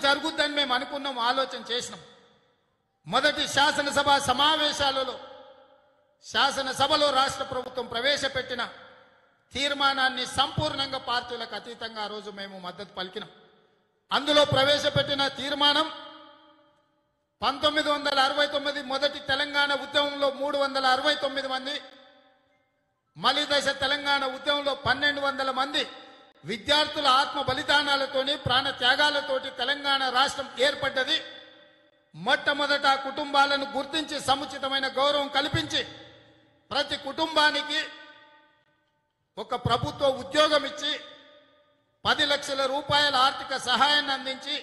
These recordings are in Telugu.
జరుగుద్దని మేము అనుకున్నాం ఆలోచన చేసినాం మొదటి శాసనసభ సమావేశాలలో శాసనసభలో రాష్ట్ర ప్రభుత్వం ప్రవేశపెట్టిన తీర్మానాన్ని సంపూర్ణంగా పార్టీలకు అతీతంగా ఆ రోజు మేము మద్దతు పలికినాం అందులో ప్రవేశపెట్టిన తీర్మానం పంతొమ్మిది వందల అరవై తొమ్మిది మొదటి తెలంగాణ ఉద్యమంలో మూడు వందల అరవై తొమ్మిది మంది మలి దశ తెలంగాణ ఉద్యమంలో పన్నెండు వందల మంది విద్యార్థుల ఆత్మ బలిదానాలతోని ప్రాణ త్యాగాలతోటి తెలంగాణ రాష్ట్రం ఏర్పడ్డది మొట్టమొదట ఆ కుటుంబాలను గుర్తించి సముచితమైన గౌరవం కల్పించి ప్రతి కుటుంబానికి ఒక ప్రభుత్వ ఉద్యోగం ఇచ్చి పది లక్షల రూపాయల ఆర్థిక సహాయాన్ని అందించి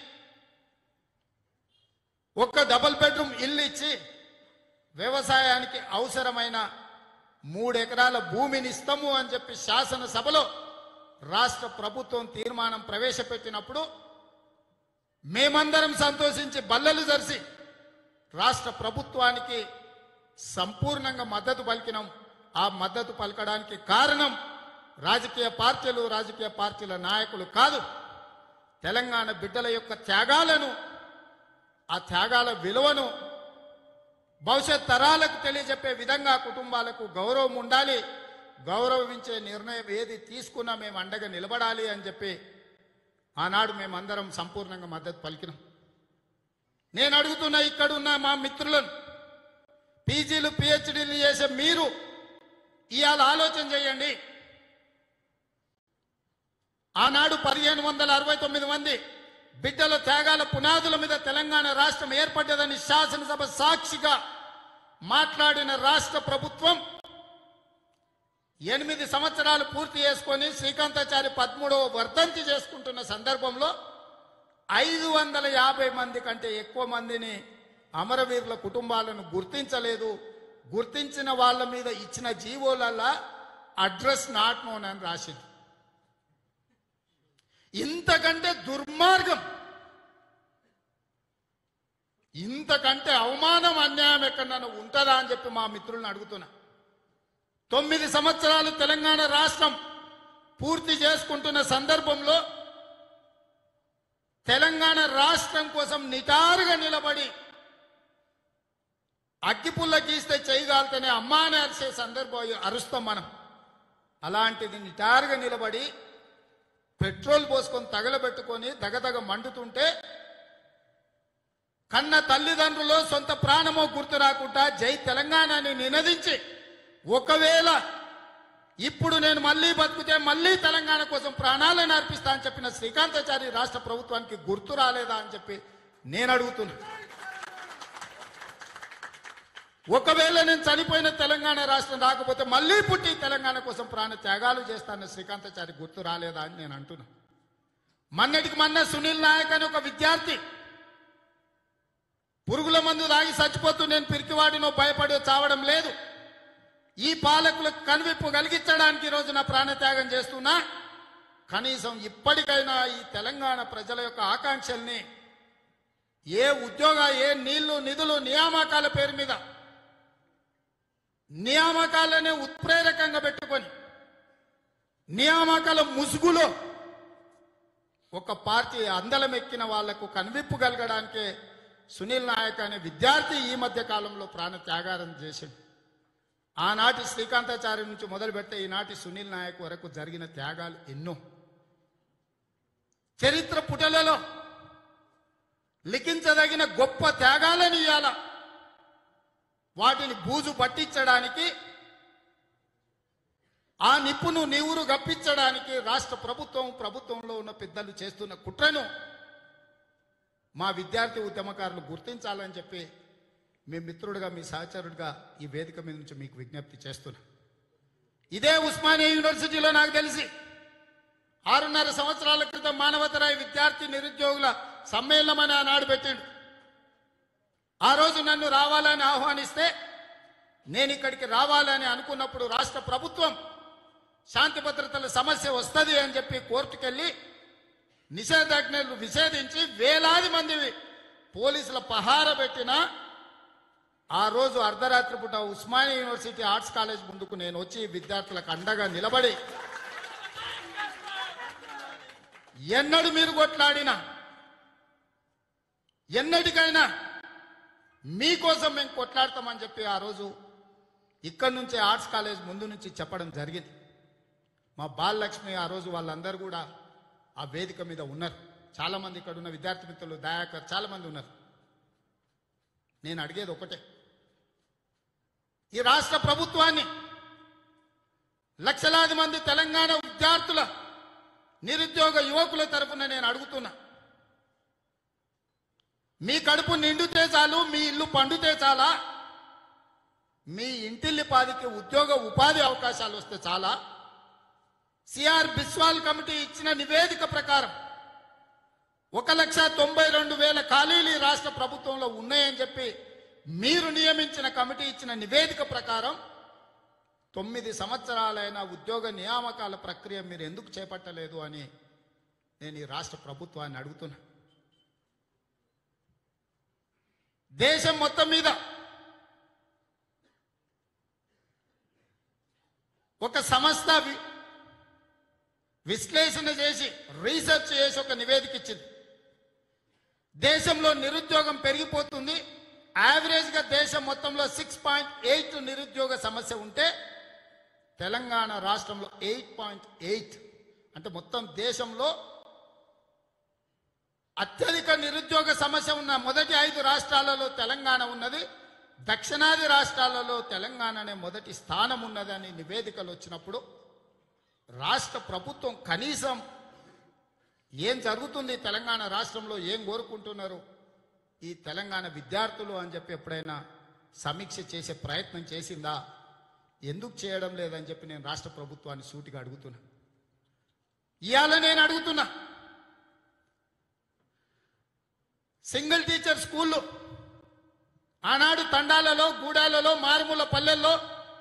ఒక్క డబుల్ బెడ్రూమ్ ఇల్లు ఇచ్చి వ్యవసాయానికి అవసరమైన మూడు ఎకరాల భూమిని ఇస్తాము అని చెప్పి శాసనసభలో రాష్ట్ర ప్రభుత్వం తీర్మానం ప్రవేశపెట్టినప్పుడు మేమందరం సంతోషించి బల్లలు జరిసి రాష్ట్ర ప్రభుత్వానికి సంపూర్ణంగా మద్దతు పలికినాం ఆ మద్దతు పలకడానికి కారణం రాజకీయ పార్టీలు రాజకీయ పార్టీల నాయకులు కాదు తెలంగాణ బిడ్డల యొక్క త్యాగాలను ఆ త్యాగాల విలువను భవిష్యత్ తరాలకు తెలియజెప్పే విధంగా కుటుంబాలకు గౌరవం ఉండాలి గౌరవించే నిర్ణయం ఏది తీసుకున్నా మేము అండగా నిలబడాలి అని చెప్పి ఆనాడు మేమందరం సంపూర్ణంగా మద్దతు పలికినాం నేను అడుగుతున్న ఇక్కడున్న మా మిత్రులను పీజీలు పిహెచ్డీలు చేసే మీరు ఇవాళ ఆలోచన చేయండి ఆనాడు పదిహేను వందల అరవై తొమ్మిది మంది బిడ్డల త్యాగాల పునాదుల మీద తెలంగాణ రాష్ట్రం ఏర్పడ్డదని శాసనసభ సాక్షిగా మాట్లాడిన రాష్ట్ర ప్రభుత్వం ఎనిమిది సంవత్సరాలు పూర్తి చేసుకొని శ్రీకాంతాచారి పదమూడవ వర్ధంతి చేసుకుంటున్న సందర్భంలో ఐదు వందల యాభై మంది కంటే ఎక్కువ మందిని అమరవీరుల కుటుంబాలను గుర్తించలేదు గుర్తించిన వాళ్ళ మీద ఇచ్చిన జీవోలల్లా అడ్రస్ నాట్ నోన్ అని రాసింది ఇంతకంటే దుర్మార్గం ఇంతకంటే అవమానం అన్యాయం ఎక్కడన్నా ఉంటుందా అని చెప్పి మా మిత్రులను అడుగుతున్నా తొమ్మిది సంవత్సరాలు తెలంగాణ రాష్ట్రం పూర్తి చేసుకుంటున్న సందర్భంలో తెలంగాణ రాష్ట్రం కోసం నిటారుగా నిలబడి అగ్గిపుల్ల గీస్తే చేయగలితేనే అమ్మా అని అరిసే సందర్భం అరుస్తాం మనం అలాంటిది నిటారుగా నిలబడి పెట్రోల్ పోసుకొని తగలబెట్టుకొని దగదగ మండుతుంటే కన్న తల్లిదండ్రులు సొంత ప్రాణమో గుర్తు రాకుండా జై తెలంగాణని నినదించి ఒకవేళ ఇప్పుడు నేను మళ్ళీ బతుకుతే మళ్ళీ తెలంగాణ కోసం ప్రాణాలను అర్పిస్తా అని చెప్పిన శ్రీకాంతాచారి రాష్ట్ర ప్రభుత్వానికి గుర్తు రాలేదా అని చెప్పి నేను అడుగుతున్నా ఒకవేళ నేను చనిపోయిన తెలంగాణ రాష్ట్రం రాకపోతే మళ్ళీ పుట్టి తెలంగాణ కోసం ప్రాణ త్యాగాలు చేస్తాను శ్రీకాంతాచారి గుర్తు రాలేదా అని నేను అంటున్నా మొన్నటికి మొన్న సునీల్ నాయక్ అని ఒక విద్యార్థి పురుగుల మందు తాగి చచ్చిపోతూ నేను పిరికివాడినో భయపడి చావడం లేదు ఈ పాలకులకు కనువిప్పు కలిగించడానికి ఈరోజు నా ప్రాణత్యాగం చేస్తున్నా కనీసం ఇప్పటికైనా ఈ తెలంగాణ ప్రజల యొక్క ఆకాంక్షల్ని ఏ ఉద్యోగ ఏ నీళ్లు నిధులు నియామకాల పేరు మీద నియామకాలనే ఉత్ప్రేరకంగా పెట్టుకొని నియామకాల ముసుగులో ఒక పార్టీ అందలం ఎక్కిన వాళ్లకు కనువిప్పు కలగడానికే సునీల్ నాయక్ అనే విద్యార్థి ఈ మధ్య కాలంలో ప్రాణ త్యాగారం చేశాడు ఆనాటి శ్రీకాంతాచార్య నుంచి మొదలు పెడితే ఈనాటి సునీల్ నాయక్ వరకు జరిగిన త్యాగాలు ఎన్నో చరిత్ర పుటలలో లిఖించదగిన గొప్ప త్యాగాలను ఇయ్యాల వాటిని బూజు పట్టించడానికి ఆ నిప్పును నీవురు గప్పించడానికి రాష్ట్ర ప్రభుత్వం ప్రభుత్వంలో ఉన్న పెద్దలు చేస్తున్న కుట్రను మా విద్యార్థి ఉద్యమకారులు గుర్తించాలని చెప్పి మీ మిత్రుడిగా మీ సహచరుడిగా ఈ వేదిక మీద నుంచి మీకు విజ్ఞప్తి చేస్తున్నా ఇదే ఉస్మానియా యూనివర్సిటీలో నాకు తెలిసి ఆరున్నర సంవత్సరాల క్రితం మానవతరాయి విద్యార్థి నిరుద్యోగుల సమ్మేళనం అని ఆనాడు పెట్టిండు ఆ రోజు నన్ను రావాలని ఆహ్వానిస్తే నేను ఇక్కడికి రావాలని అనుకున్నప్పుడు రాష్ట్ర ప్రభుత్వం శాంతి భద్రతల సమస్య వస్తుంది అని చెప్పి కోర్టుకెళ్ళి నిషేధాజ్ఞలు నిషేధించి వేలాది మంది పోలీసుల పహార పెట్టిన ఆ రోజు అర్ధరాత్రి పూట ఉస్మానియా యూనివర్సిటీ ఆర్ట్స్ కాలేజ్ ముందుకు నేను వచ్చి విద్యార్థులకు అండగా నిలబడి ఎన్నడు మీరు కొట్లాడినా ఎన్నటికైనా మీకోసం మేము కొట్లాడతామని చెప్పి ఆ రోజు ఇక్కడి నుంచే ఆర్ట్స్ కాలేజ్ ముందు నుంచి చెప్పడం జరిగింది మా బాలలక్ష్మి ఆ రోజు వాళ్ళందరూ కూడా ఆ వేదిక మీద ఉన్నారు చాలా మంది ఇక్కడ ఉన్న విద్యార్థి మిత్రులు దయాకర్ చాలా మంది ఉన్నారు నేను అడిగేది ఒకటే ఈ రాష్ట్ర ప్రభుత్వాన్ని లక్షలాది మంది తెలంగాణ విద్యార్థుల నిరుద్యోగ యువకుల తరఫున నేను అడుగుతున్నా మీ కడుపు నిండితే చాలు మీ ఇల్లు పండుతే చాలా మీ ఇంటిల్లి పాదికి ఉద్యోగ ఉపాధి అవకాశాలు వస్తే చాలా సిఆర్ బిస్వాల్ కమిటీ ఇచ్చిన నివేదిక ప్రకారం ఒక లక్ష తొంభై రెండు వేల ఖాళీలు ఈ రాష్ట్ర ప్రభుత్వంలో ఉన్నాయని చెప్పి మీరు నియమించిన కమిటీ ఇచ్చిన నివేదిక ప్రకారం తొమ్మిది సంవత్సరాలైన ఉద్యోగ నియామకాల ప్రక్రియ మీరు ఎందుకు చేపట్టలేదు అని నేను ఈ రాష్ట్ర ప్రభుత్వాన్ని అడుగుతున్నా దేశం మొత్తం మీద ఒక సంస్థ వి- విశ్లేషణ చేసి రీసెర్చ్ చేసి ఒక నివేదిక ఇచ్చింది దేశంలో నిరుద్యోగం పెరిగిపోతుంది యావరేజ్ గా దేశం మొత్తంలో సిక్స్ పాయింట్ ఎయిట్ నిరుద్యోగ సమస్య ఉంటే తెలంగాణ రాష్ట్రంలో ఎయిట్ పాయింట్ ఎయిట్ అంటే మొత్తం దేశంలో అత్యధిక నిరుద్యోగ సమస్య ఉన్న మొదటి ఐదు రాష్ట్రాలలో తెలంగాణ ఉన్నది దక్షిణాది రాష్ట్రాలలో తెలంగాణనే మొదటి స్థానం ఉన్నదని నివేదికలు వచ్చినప్పుడు రాష్ట్ర ప్రభుత్వం కనీసం ఏం జరుగుతుంది తెలంగాణ రాష్ట్రంలో ఏం కోరుకుంటున్నారు ఈ తెలంగాణ విద్యార్థులు అని చెప్పి ఎప్పుడైనా సమీక్ష చేసే ప్రయత్నం చేసిందా ఎందుకు చేయడం లేదని చెప్పి నేను రాష్ట్ర ప్రభుత్వాన్ని సూటిగా అడుగుతున్నా ఇవాళ నేను అడుగుతున్నా సింగిల్ టీచర్ స్కూళ్ళు ఆనాడు తండాలలో గూడాలలో మారుమూల పల్లెల్లో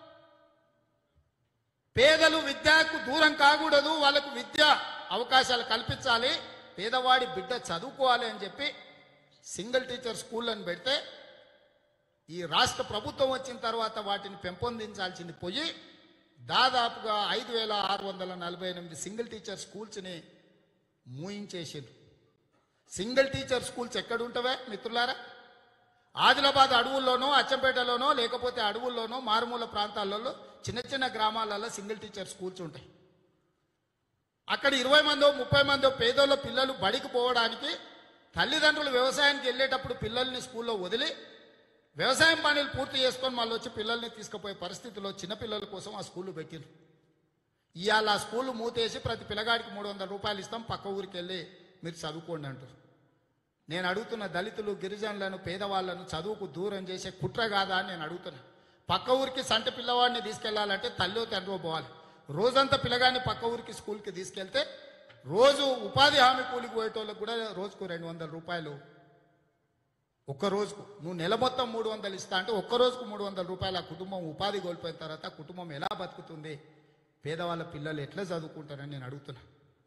పేదలు విద్యకు దూరం కాకూడదు వాళ్ళకు విద్య అవకాశాలు కల్పించాలి పేదవాడి బిడ్డ చదువుకోవాలి అని చెప్పి సింగిల్ టీచర్ స్కూళ్ళని పెడితే ఈ రాష్ట్ర ప్రభుత్వం వచ్చిన తర్వాత వాటిని పెంపొందించాల్సింది పోయి దాదాపుగా ఐదు వేల ఆరు వందల నలభై ఎనిమిది సింగిల్ టీచర్ స్కూల్స్ని మూయించేసిండ్రు సింగిల్ టీచర్ స్కూల్స్ ఎక్కడ ఉంటవే మిత్రులారా ఆదిలాబాద్ అడవుల్లోనో అచ్చంపేటలోనో లేకపోతే అడవుల్లోనో మారుమూల ప్రాంతాలలో చిన్న చిన్న గ్రామాలలో సింగిల్ టీచర్ స్కూల్స్ ఉంటాయి అక్కడ ఇరవై మందో ముప్పై మందో పేదోళ్ళ పిల్లలు బడికి పోవడానికి తల్లిదండ్రులు వ్యవసాయానికి వెళ్ళేటప్పుడు పిల్లల్ని స్కూల్లో వదిలి వ్యవసాయం పనులు పూర్తి చేసుకొని మళ్ళీ వచ్చి పిల్లల్ని తీసుకుపోయే పరిస్థితిలో చిన్నపిల్లల కోసం ఆ స్కూళ్ళు పెట్టిండ్రు ఇవాళ ఆ స్కూల్ మూతేసి ప్రతి పిల్లగాడికి మూడు వందల రూపాయలు ఇస్తాం పక్క ఊరికి వెళ్ళి మీరు చదువుకోండి అంటారు నేను అడుగుతున్న దళితులు గిరిజనులను పేదవాళ్లను చదువుకు దూరం చేసే కుట్ర కాదా అని నేను అడుగుతున్నా పక్క ఊరికి సంటి పిల్లవాడిని తీసుకెళ్లాలంటే తల్లి తండ్రి పోవాలి రోజంతా పిల్లగాడిని పక్క ఊరికి స్కూల్కి తీసుకెళ్తే రోజు ఉపాధి హామీ కూలికి పోయేటోళ్ళకి కూడా రోజుకు రెండు వందల రూపాయలు ఒక్క రోజుకు నువ్వు నెల మొత్తం మూడు వందలు ఇస్తా అంటే ఒక్క రోజుకు మూడు వందల రూపాయలు ఆ కుటుంబం ఉపాధి కోల్పోయిన తర్వాత ఆ కుటుంబం ఎలా బతుకుతుంది పేదవాళ్ళ పిల్లలు ఎట్లా చదువుకుంటారని నేను అడుగుతున్నా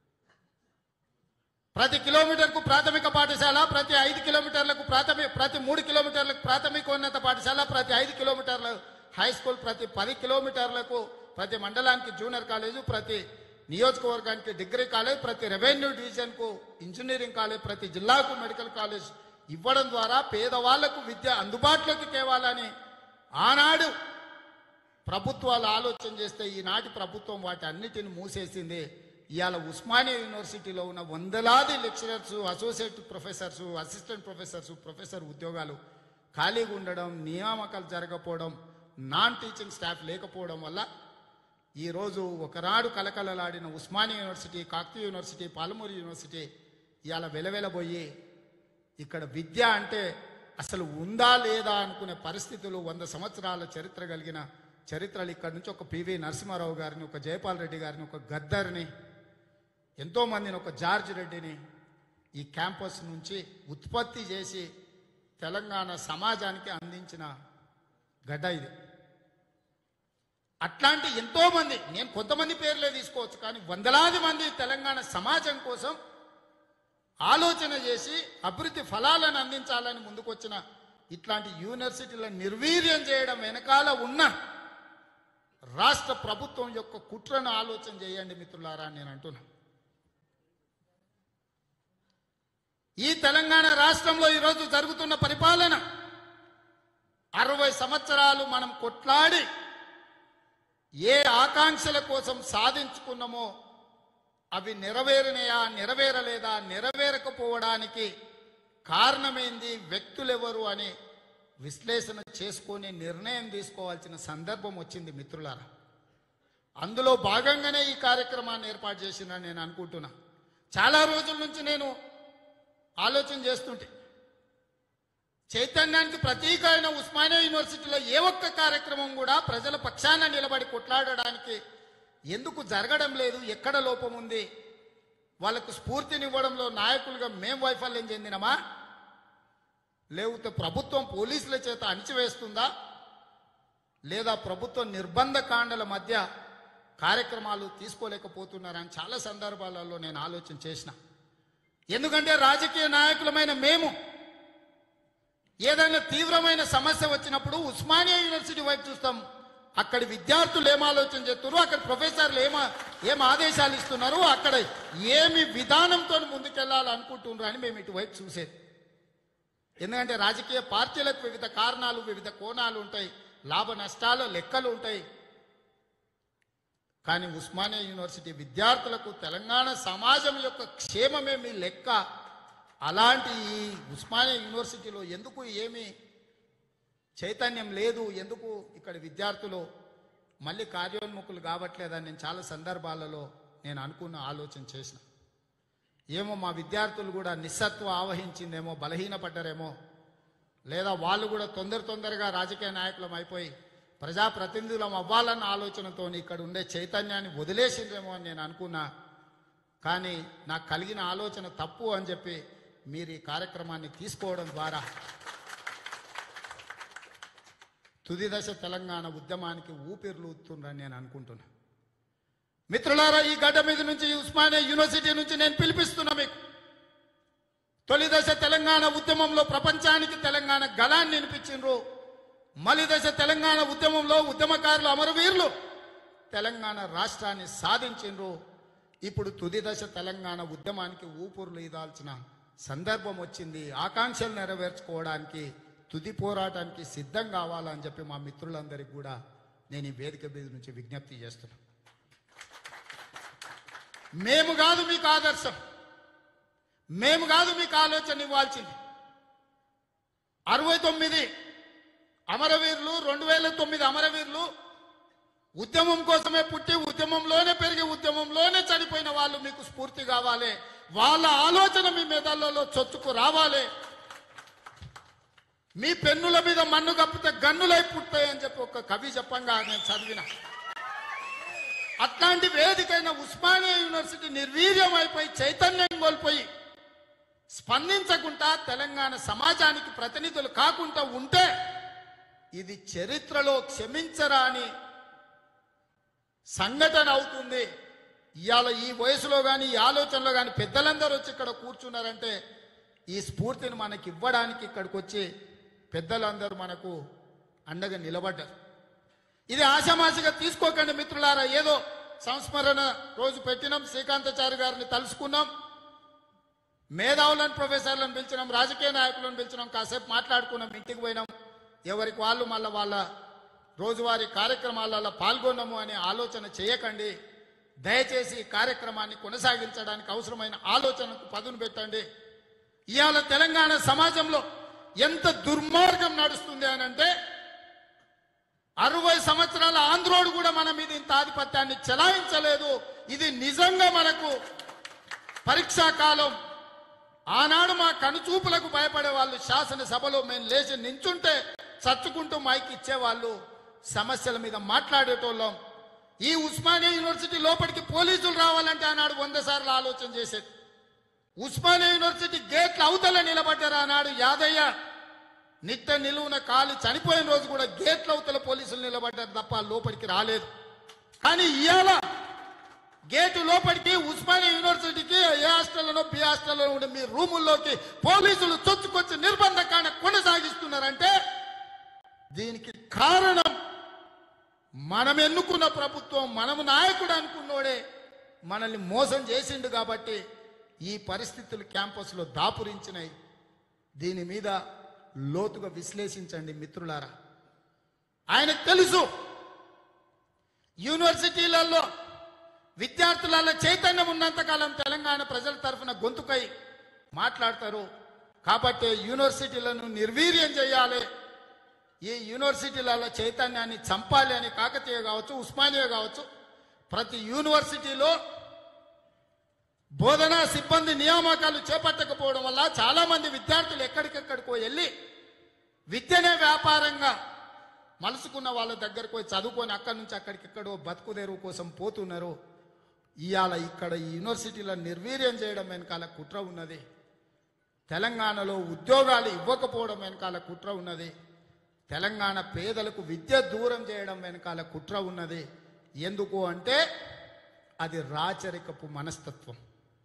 ప్రతి కిలోమీటర్కు ప్రాథమిక పాఠశాల ప్రతి ఐదు కిలోమీటర్లకు ప్రాథమిక ప్రతి మూడు కిలోమీటర్లకు ప్రాథమికోన్నత పాఠశాల ప్రతి ఐదు కిలోమీటర్ల హై స్కూల్ ప్రతి పది కిలోమీటర్లకు ప్రతి మండలానికి జూనియర్ కాలేజు ప్రతి నియోజకవర్గానికి డిగ్రీ కాలేజ్ ప్రతి రెవెన్యూ డివిజన్కు ఇంజనీరింగ్ కాలేజ్ ప్రతి జిల్లాకు మెడికల్ కాలేజ్ ఇవ్వడం ద్వారా పేదవాళ్లకు విద్య అందుబాటులోకి తేవాలని ఆనాడు ప్రభుత్వాలు ఆలోచన చేస్తే ఈనాటి ప్రభుత్వం వాటి అన్నిటిని మూసేసింది ఇవాళ ఉస్మానియా యూనివర్సిటీలో ఉన్న వందలాది lecturers associate professors assistant professors professor ఉద్యోగాలు ఖాళీగా ఉండడం నియామకాలు జరగకపోవడం నాన్ టీచింగ్ స్టాఫ్ లేకపోవడం వల్ల ఈరోజు ఒకనాడు కలకలలాడిన Osmania university Kakatiya university Palamuru university ఇవాళ వెలవెలబోయి ఇక్కడ విద్య అంటే అసలు ఉందా లేదా అనుకునే పరిస్థితులు వంద సంవత్సరాల చరిత్ర కలిగిన చరిత్రలు ఇక్కడ నుంచి ఒక పివి నరసింహారావు గారిని ఒక జయపాల్ రెడ్డి గారిని ఒక గద్దర్ని ఎంతో మందిని ఒక జార్జ్ రెడ్డిని ఈ క్యాంపస్ నుంచి ఉత్పత్తి చేసి తెలంగాణ సమాజానికి అందించిన గడ్డ ఇది అట్లాంటి ఎంతో మంది నేను కొంతమంది పేర్లే తీసుకోవచ్చు కానీ వందలాది మంది తెలంగాణ సమాజం కోసం ఆలోచన చేసి అభివృద్ధి ఫలాలను అందించాలని ముందుకొచ్చిన ఇట్లాంటి యూనివర్సిటీలను నిర్వీర్యం చేయడం వెనకాల ఉన్న రాష్ట్ర ప్రభుత్వం యొక్క కుట్రను ఆలోచన చేయండి మిత్రులారా అని నేను అంటున్నా ఈ తెలంగాణ రాష్ట్రంలో ఈరోజు జరుగుతున్న పరిపాలన అరవై సంవత్సరాలు మనం కొట్లాడి ఏ ఆకాంక్షల కోసం సాధించుకున్నామో అవి నెరవేరినయా నెరవేరలేదా నెరవేరకపోవడానికి కారణమేంది వ్యక్తులెవరు అని విశ్లేషణ చేసుకొని నిర్ణయం తీసుకోవాల్సిన సందర్భం వచ్చింది మిత్రులారా అందులో భాగంగానే ఈ కార్యక్రమాన్ని ఏర్పాటు చేసిందని నేను అనుకుంటున్నా చాలా రోజుల నుంచి నేను ఆలోచన చేస్తుంటే చైతన్యానికి ప్రతీక అయిన ఉస్మానియా యూనివర్సిటీలో ఏ ఒక్క కార్యక్రమం కూడా ప్రజల పక్షాన నిలబడి కొట్లాడడానికి ఎందుకు జరగడం లేదు ఎక్కడ లోపం ఉంది వాళ్ళకు స్ఫూర్తినివ్వడంలో నాయకులుగా మేం వైఫల్యం చెందినమా లేకపోతే ప్రభుత్వం పోలీసుల చేత అణిచివేస్తుందా లేదా ప్రభుత్వం నిర్బంధ కాండల మధ్య కార్యక్రమాలు తీసుకోలేకపోతున్నారని చాలా సందర్భాలలో నేను ఆలోచన చేసిన ఎందుకంటే రాజకీయ నాయకులమైన మేము ఏదైనా తీవ్రమైన సమస్య వచ్చినప్పుడు ఉస్మానియా యూనివర్సిటీ వైపు చూస్తాం అక్కడి విద్యార్థులు ఏం ఆలోచన చేస్తున్నారు అక్కడ ప్రొఫెసర్లు ఏమ ఏం ఆదేశాలు ఇస్తున్నారు అక్కడ ఏమి విధానంతో ముందుకెళ్లాలనుకుంటున్నారు అని మేము ఇటువైపు చూసేది ఎందుకంటే రాజకీయ పార్టీలకు వివిధ కారణాలు వివిధ కోణాలు ఉంటాయి లాభ నష్టాలు లెక్కలు ఉంటాయి కానీ ఉస్మానియా యూనివర్సిటీ విద్యార్థులకు తెలంగాణ సమాజం యొక్క క్షేమమే మీ లెక్క అలాంటి ఈ ఉస్మానియా యూనివర్సిటీలో ఎందుకు ఏమీ చైతన్యం లేదు ఎందుకు ఇక్కడ విద్యార్థులు మళ్ళీ కార్యోన్ముఖులు కావట్లేదని నేను చాలా సందర్భాలలో నేను అనుకున్న ఆలోచన చేసిన ఏమో మా విద్యార్థులు కూడా నిస్సత్వ ఆవహించిందేమో బలహీనపడ్డారేమో లేదా వాళ్ళు కూడా తొందర తొందరగా రాజకీయ నాయకులం అయిపోయి ప్రజాప్రతినిధులం అవ్వాలన్న ఆలోచనతో ఇక్కడ ఉండే చైతన్యాన్ని వదిలేసిందేమో అని నేను అనుకున్నా కానీ నాకు కలిగిన ఆలోచన తప్పు అని చెప్పి మీరు ఈ కార్యక్రమాన్ని తీసుకోవడం ద్వారా తుది దశ తెలంగాణ ఉద్యమానికి ఊపిరులూతుందని నేను అనుకుంటున్నా మిత్రులారా ఈ గడ్డ మీద నుంచి ఈ ఉస్మానియా యూనివర్సిటీ నుంచి నేను పిలిపిస్తున్నా మీకు తొలి దశ తెలంగాణ ఉద్యమంలో ప్రపంచానికి తెలంగాణ గళాన్ని వినిపించిండ్రు మలి దశ తెలంగాణ ఉద్యమంలో ఉద్యమకారులు అమరవీరులు తెలంగాణ రాష్ట్రాన్ని సాధించిండ్రు ఇప్పుడు తుది దశ తెలంగాణ ఉద్యమానికి ఊపిరులు ఇదాల్సిన సందర్భం వచ్చింది ఆకాంక్షలు నెరవేర్చుకోవడానికి తుది పోరాటానికి సిద్ధం కావాలని చెప్పి మా మిత్రులందరికీ కూడా నేను ఈ వేదిక మీద నుంచి విజ్ఞప్తి చేస్తున్నాను మేము కాదు మీకు ఆదర్శం మేము కాదు మీకు ఆలోచన ఇవ్వాల్సింది అరవై తొమ్మిది అమరవీరులు రెండు వేల తొమ్మిది అమరవీరులు ఉద్యమం కోసమే పుట్టి ఉద్యమంలోనే పెరిగి ఉద్యమంలోనే చనిపోయిన వాళ్ళు మీకు స్ఫూర్తి కావాలి వాళ్ళ ఆలోచన మీ మెదళ్ళలో చొచ్చుకు రావాలి మీ పెన్నుల మీద మన్ను కప్పితే గన్నులై పుట్టాయని చెప్పి ఒక కవి చెప్పంగా నేను చదివిన అట్లాంటి వేదికైన ఉస్మానియా యూనివర్సిటీ నిర్వీర్యం అయిపోయి చైతన్యం కోల్పోయి స్పందించకుండా తెలంగాణ సమాజానికి ప్రతినిధులు కాకుండా ఉంటే ఇది చరిత్రలో క్షమించరాని సంఘటన అవుతుంది ఇవాళ ఈ వయసులో కానీ ఈ ఆలోచనలో కానీ పెద్దలందరూ వచ్చి ఇక్కడ కూర్చున్నారంటే ఈ స్ఫూర్తిని మనకి ఇవ్వడానికి ఇక్కడికి వచ్చి పెద్దలందరూ మనకు అండగా నిలబడ్డారు ఇది ఆశామాషిగా తీసుకోకండి మిత్రులారా ఏదో సంస్మరణ రోజు పెట్టినాం శ్రీకాంతాచారి గారిని తలుసుకున్నాం మేధావులను ప్రొఫెసర్లను పిలిచినాం రాజకీయ నాయకులను పిలిచినాం కాసేపు మాట్లాడుకున్నాం ఇంటికి పోయినాం ఎవరికి వాళ్ళు మళ్ళీ వాళ్ళ రోజువారీ కార్యక్రమాలలో పాల్గొన్నాము అనే ఆలోచన చేయకండి దయచేసి ఈ కార్యక్రమాన్ని కొనసాగించడానికి అవసరమైన ఆలోచనకు పదును పెట్టండి ఇవాళ తెలంగాణ సమాజంలో ఎంత దుర్మార్గం నడుస్తుంది అని అంటే అరవై సంవత్సరాల ఆంధ్రోడు కూడా మన మీద ఇంత ఆధిపత్యాన్ని చెలాయించలేదు ఇది నిజంగా మనకు పరీక్షా కాలం ఆనాడు మా కనుచూపులకు భయపడే వాళ్ళు శాసనసభలో మేము లేచి నించుంటే చచ్చుకుంటూ మైక్ ఇచ్చేవాళ్ళు సమస్యల మీద మాట్లాడేటోళ్ళం ఈ ఉస్మానియా యూనివర్సిటీ లోపలికి పోలీసులు రావాలంటే ఆనాడు వంద సార్లు ఆలోచన చేసేది ఉస్మానియా యూనివర్సిటీ గేట్ల అవతల నిలబడ్డారు ఆనాడు యాదయ్య నిట్ట నిలువున కాలి చనిపోయిన రోజు కూడా గేట్ల అవతల పోలీసులు నిలబడ్డారు తప్ప లోపలికి రాలేదు కానీ ఇవాళ గేటు లోపలికి ఉస్మానియా యూనివర్సిటీకి ఏ హాస్టల్లో బి హాస్టల్లో ఉండే మీ రూముల్లోకి పోలీసులు చొచ్చుకొచ్చి నిర్బంధకాన్ని కొనసాగిస్తున్నారంటే దీనికి కారణం మనం ఎన్నుకున్న ప్రభుత్వం మనము నాయకుడు అనుకున్నోడే మనల్ని మోసం చేసిండు కాబట్టి ఈ పరిస్థితులు క్యాంపస్లో దాపురించినాయి దీని మీద లోతుగా విశ్లేషించండి మిత్రులారా ఆయనకు తెలుసు యూనివర్సిటీలలో విద్యార్థులలో చైతన్యం ఉన్నంతకాలం తెలంగాణ ప్రజల తరఫున గొంతుకై మాట్లాడతారు కాబట్టి యూనివర్సిటీలను నిర్వీర్యం చేయాలి ఈ యూనివర్సిటీలలో చైతన్యాన్ని చంపాలి అని కాకతీయ కావచ్చు ఉస్మానియా కావచ్చు ప్రతి యూనివర్సిటీలో బోధనా సిబ్బంది నియామకాలు చేపట్టకపోవడం వల్ల చాలా మంది విద్యార్థులు ఎక్కడికెక్కడికో వెళ్ళి విద్యనే వ్యాపారంగా మలుసుకున్న వాళ్ళ దగ్గరకు పోయి చదువుకొని అక్కడి నుంచి అక్కడికెక్కడో బతుకుదెరువు కోసం పోతున్నారు ఇవాళ ఇక్కడ ఈ యూనివర్సిటీలను నిర్వీర్యం చేయడం వెనకాల కుట్ర ఉన్నది తెలంగాణలో ఉద్యోగాలు ఇవ్వకపోవడం వెనకాల కుట్ర ఉన్నది తెలంగాణ పేదలకు విద్య దూరం చేయడం వెనకాల కుట్ర ఉన్నది ఎందుకు అంటే అది రాచరికపు మనస్తత్వం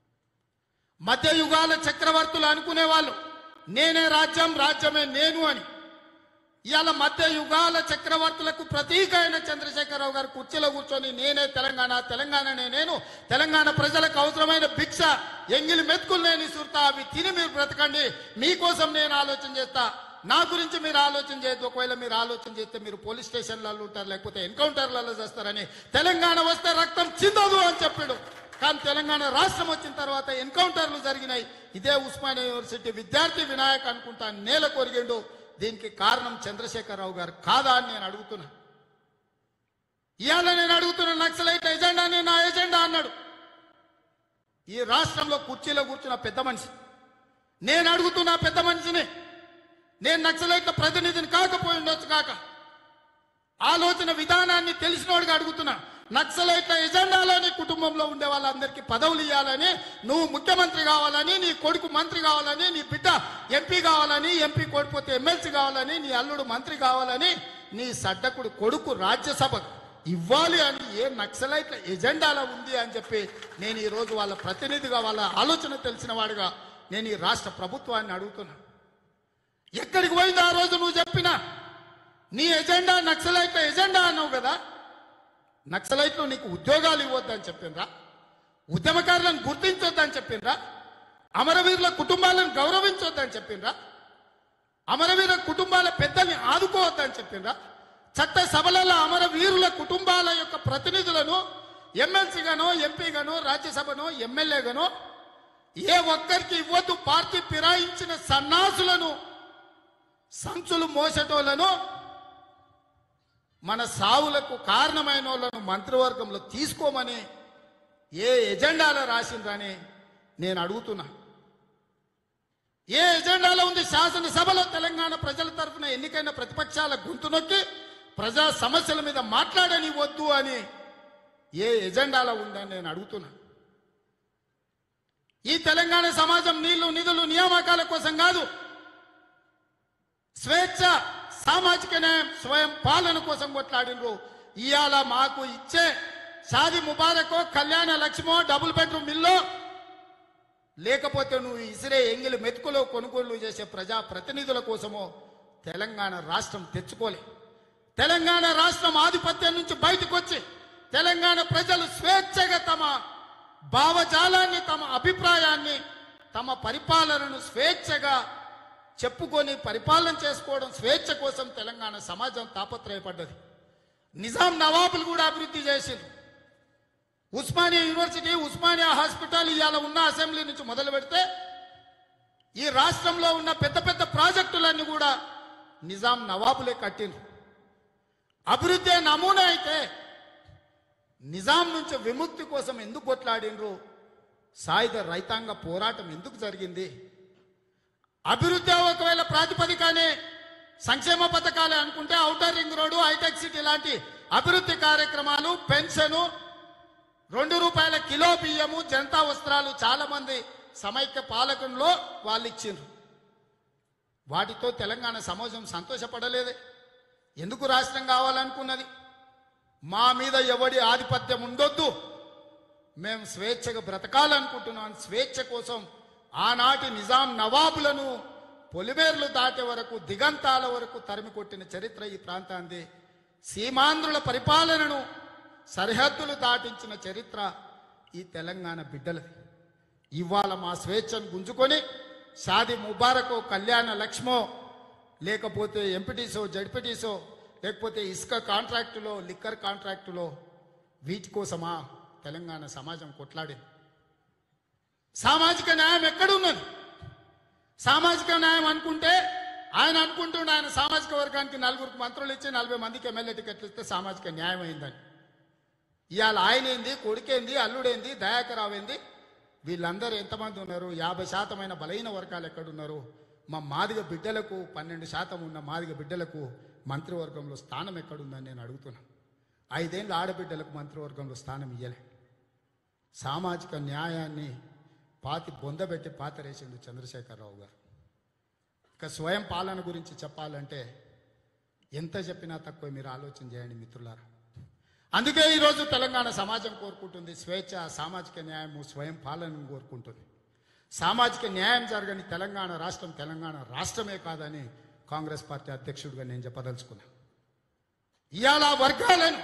మధ్య యుగాల చక్రవర్తులు అనుకునేవాళ్ళు నేనే రాజ్యం రాజ్యమే నేను అని ఇవాళ మధ్య యుగాల చక్రవర్తులకు ప్రతీక అయిన చంద్రశేఖరరావు గారు కుర్చీలో కూర్చొని నేనే తెలంగాణ తెలంగాణనే నేను తెలంగాణ ప్రజలకు అవసరమైన భిక్ష ఎంగిలి మెతుకులు నేను ఇసురుతా అవి తిని మీరు బ్రతకండి మీకోసం నేను ఆలోచన చేస్తా నా గురించి మీరు ఆలోచన చేయొద్దు ఒకవేళ మీరు ఆలోచన చేస్తే మీరు పోలీస్ స్టేషన్లలో ఉంటారు లేకపోతే ఎన్కౌంటర్లలో చేస్తారని తెలంగాణ వస్తే రక్తం చిందదు అని చెప్పాడు కానీ తెలంగాణ రాష్ట్రం వచ్చిన తర్వాత ఎన్కౌంటర్లు జరిగినాయి ఇదే ఉస్మానియా యూనివర్సిటీ విద్యార్థి వినాయక్ అనుకుంటా నేల కొరిగిండు దీనికి కారణం చంద్రశేఖరరావు గారు కాదా అని నేను అడుగుతున్నా ఇవాళ నేను అడుగుతున్న నక్సలైట్ ఎజెండానే నా ఎజెండా అన్నాడు ఈ రాష్ట్రంలో కుర్చీలో కూర్చున్న పెద్ద మనిషి నేను అడుగుతున్న పెద్ద మనిషిని నేను నక్సలైట్ల ప్రతినిధిని కాకపోయి ఉండొచ్చు కాక ఆలోచన విధానాన్ని తెలిసినోడిగా అడుగుతున్నా నక్సలైట్ల ఎజెండాలోని కుటుంబంలో ఉండే వాళ్ళందరికీ పదవులు ఇవ్వాలని నువ్వు ముఖ్యమంత్రి కావాలని నీ కొడుకు మంత్రి కావాలని నీ బిడ్డ ఎంపీ కావాలని ఎంపీ కోడిపోతే ఎమ్మెల్సీ కావాలని నీ అల్లుడు మంత్రి కావాలని నీ సడ్డకుడు కొడుకు రాజ్యసభ ఇవ్వాలి అని ఏ నక్సలైట్ల ఎజెండాలో ఉంది అని చెప్పి నేను ఈ రోజు వాళ్ళ ప్రతినిధిగా వాళ్ళ ఆలోచన తెలిసిన వాడిగా నేను ఈ రాష్ట్ర ప్రభుత్వాన్ని అడుగుతున్నా ఎక్కడికి పోయింది ఆ రోజు నువ్వు చెప్పినా నీ ఎజెండా నక్సలైట్ల ఎజెండా అన్నావు కదా నక్సలైట్లు నీకు ఉద్యోగాలు ఇవ్వద్దని చెప్పిండ్రా ఉద్యమకారులను గుర్తించొద్దని చెప్పిండ్రా అమరవీరుల కుటుంబాలను గౌరవించొద్దని చెప్పిండ్రా అమరవీరుల కుటుంబాల పెద్దల్ని ఆదుకోవద్దని చెప్పిండ్రా చట్ట సభలలో అమరవీరుల కుటుంబాల యొక్క ప్రతినిధులను ఎమ్మెల్సీగానో ఎంపీగానో రాజ్యసభనో ఎమ్మెల్యేగానో ఏ ఒక్కరికి ఇవ్వద్దు పార్టీ ఫిరాయించిన సన్నాసులను సంచులు మోసటోళ్లను మన సావులకు కారణమైన వాళ్ళను మంత్రివర్గంలో తీసుకోమని ఏ ఎజెండాలో రాసిండ్రని నేను అడుగుతున్నా ఏ ఎజెండాలో ఉంది శాసనసభలో తెలంగాణ ప్రజల తరఫున ఎన్నికైన ప్రతిపక్షాల గొంతు నొక్కి ప్రజా సమస్యల మీద మాట్లాడని వద్దు అని ఏ ఎజెండాలో ఉందని నేను అడుగుతున్నా ఈ తెలంగాణ సమాజం నీళ్లు నిధులు నియామకాల కోసం కాదు స్వేచ్ఛ సామాజిక న్యాయం స్వయం పాలన కోసం కొట్లాడినరు ఇవాళ మాకు ఇచ్చే షాది ముబారకో కళ్యాణ లక్ష్మో డబుల్ బెడ్రూమ్ ఇల్లు లేకపోతే నువ్వు ఇసిరే ఎంగిలి మెతుకులో కొనుగోలు చేసే ప్రజా ప్రతినిధుల కోసమో తెలంగాణ రాష్ట్రం తెచ్చుకోలే తెలంగాణ రాష్ట్రం ఆధిపత్యం నుంచి బయటకు వచ్చి తెలంగాణ ప్రజలు స్వేచ్ఛగా తమ భావజాలాన్ని తమ అభిప్రాయాన్ని తమ పరిపాలనను స్వేచ్ఛగా చెప్పుకొని పరిపాలన చేసుకోవడం స్వేచ్ఛ కోసం తెలంగాణ సమాజం తాపత్రయపడ్డది నిజాం నవాబులు కూడా అభివృద్ధి చేసిండ్రు ఉస్మానియా యూనివర్సిటీ ఉస్మానియా హాస్పిటల్ ఇవాళ ఉన్న అసెంబ్లీ నుంచి మొదలు పెడితే ఈ రాష్ట్రంలో ఉన్న పెద్ద పెద్ద ప్రాజెక్టులన్నీ కూడా నిజాం నవాబులే కట్టిండ్రు అభివృద్ధి నమూనా అయితే నిజాం నుంచి విముక్తి కోసం ఎందుకు కొట్లాడినరు సాయుధ రైతాంగ పోరాటం ఎందుకు జరిగింది అభివృద్ధి ఒకవేళ ప్రాతిపదికనే సంక్షేమ పథకాలే అనుకుంటే ఔటర్ రింగ్ రోడ్డు హైటెక్ సిటీ లాంటి అభివృద్ధి కార్యక్రమాలు పెన్షను రెండు రూపాయల కిలో బియ్యము జనతా వస్త్రాలు చాలా మంది సమైక్య పాలకంలో వాళ్ళు ఇచ్చిండ్రు వాటితో తెలంగాణ సమాజం సంతోషపడలేదే ఎందుకు రాష్ట్రం కావాలనుకున్నది మా మీద ఎవడి ఆధిపత్యం ఉండొద్దు మేము స్వేచ్ఛగా బ్రతకాలనుకుంటున్నాం స్వేచ్ఛ కోసం ఆనాటి నిజాం నవాబులను పొలిమేర్లు దాటే వరకు దిగంతాల వరకు తరిమి కొట్టిన చరిత్ర ఈ ప్రాంతాన్ని సీమాంధ్రుల పరిపాలనను సరిహద్దులు దాటించిన చరిత్ర ఈ తెలంగాణ బిడ్డలది ఇవాళ మా స్వేచ్ఛను గుంజుకొని షాది ముబారకో కళ్యాణ లక్ష్మో లేకపోతే ఎంపీటీసో జడ్పీటీసో లేకపోతే ఇసుక కాంట్రాక్టులో లిక్కర్ కాంట్రాక్టులో వీటి కోసమా తెలంగాణ సమాజం కొట్లాడింది సామాజిక న్యాయం ఎక్కడున్నది సామాజిక న్యాయం అనుకుంటే ఆయన అనుకుంటుండే ఆయన సామాజిక వర్గానికి నలుగురికి మంత్రులు ఇచ్చి నలభై మందికి ఎమ్మెల్యే టికెట్లు ఇస్తే సామాజిక న్యాయం అయిందని ఇవాళ ఆయన ఏంది కొడుకేంది అల్లుడేంది దయాకరావు ఏంది వీళ్ళందరూ ఎంతమంది ఉన్నారు యాభై శాతమైన బలహీన వర్గాలు ఎక్కడున్నారు మా మాదిగ బిడ్డలకు పన్నెండు శాతం ఉన్న మాదిగ బిడ్డలకు మంత్రివర్గంలో స్థానం ఎక్కడుందని నేను అడుగుతున్నా ఐదేళ్ళు ఆడబిడ్డలకు మంత్రివర్గంలో స్థానం ఇయ్యలే సామాజిక న్యాయాన్ని పాతి బొందబెట్టి పాతరేసిండు చంద్రశేఖరరావు గారు ఇక స్వయం పాలన గురించి చెప్పాలంటే ఎంత చెప్పినా తక్కువ మీరు ఆలోచన చేయండి మిత్రులారా అందుకే ఈరోజు తెలంగాణ సమాజం కోరుకుంటుంది స్వేచ్ఛ సామాజిక న్యాయము స్వయం పాలనను కోరుకుంటుంది సామాజిక న్యాయం జరగని తెలంగాణ రాష్ట్రం తెలంగాణ రాష్ట్రమే కాదని కాంగ్రెస్ పార్టీ అధ్యక్షుడిగా నేను చెప్పదలుచుకున్నా ఇవాళ ఆ వర్గాలను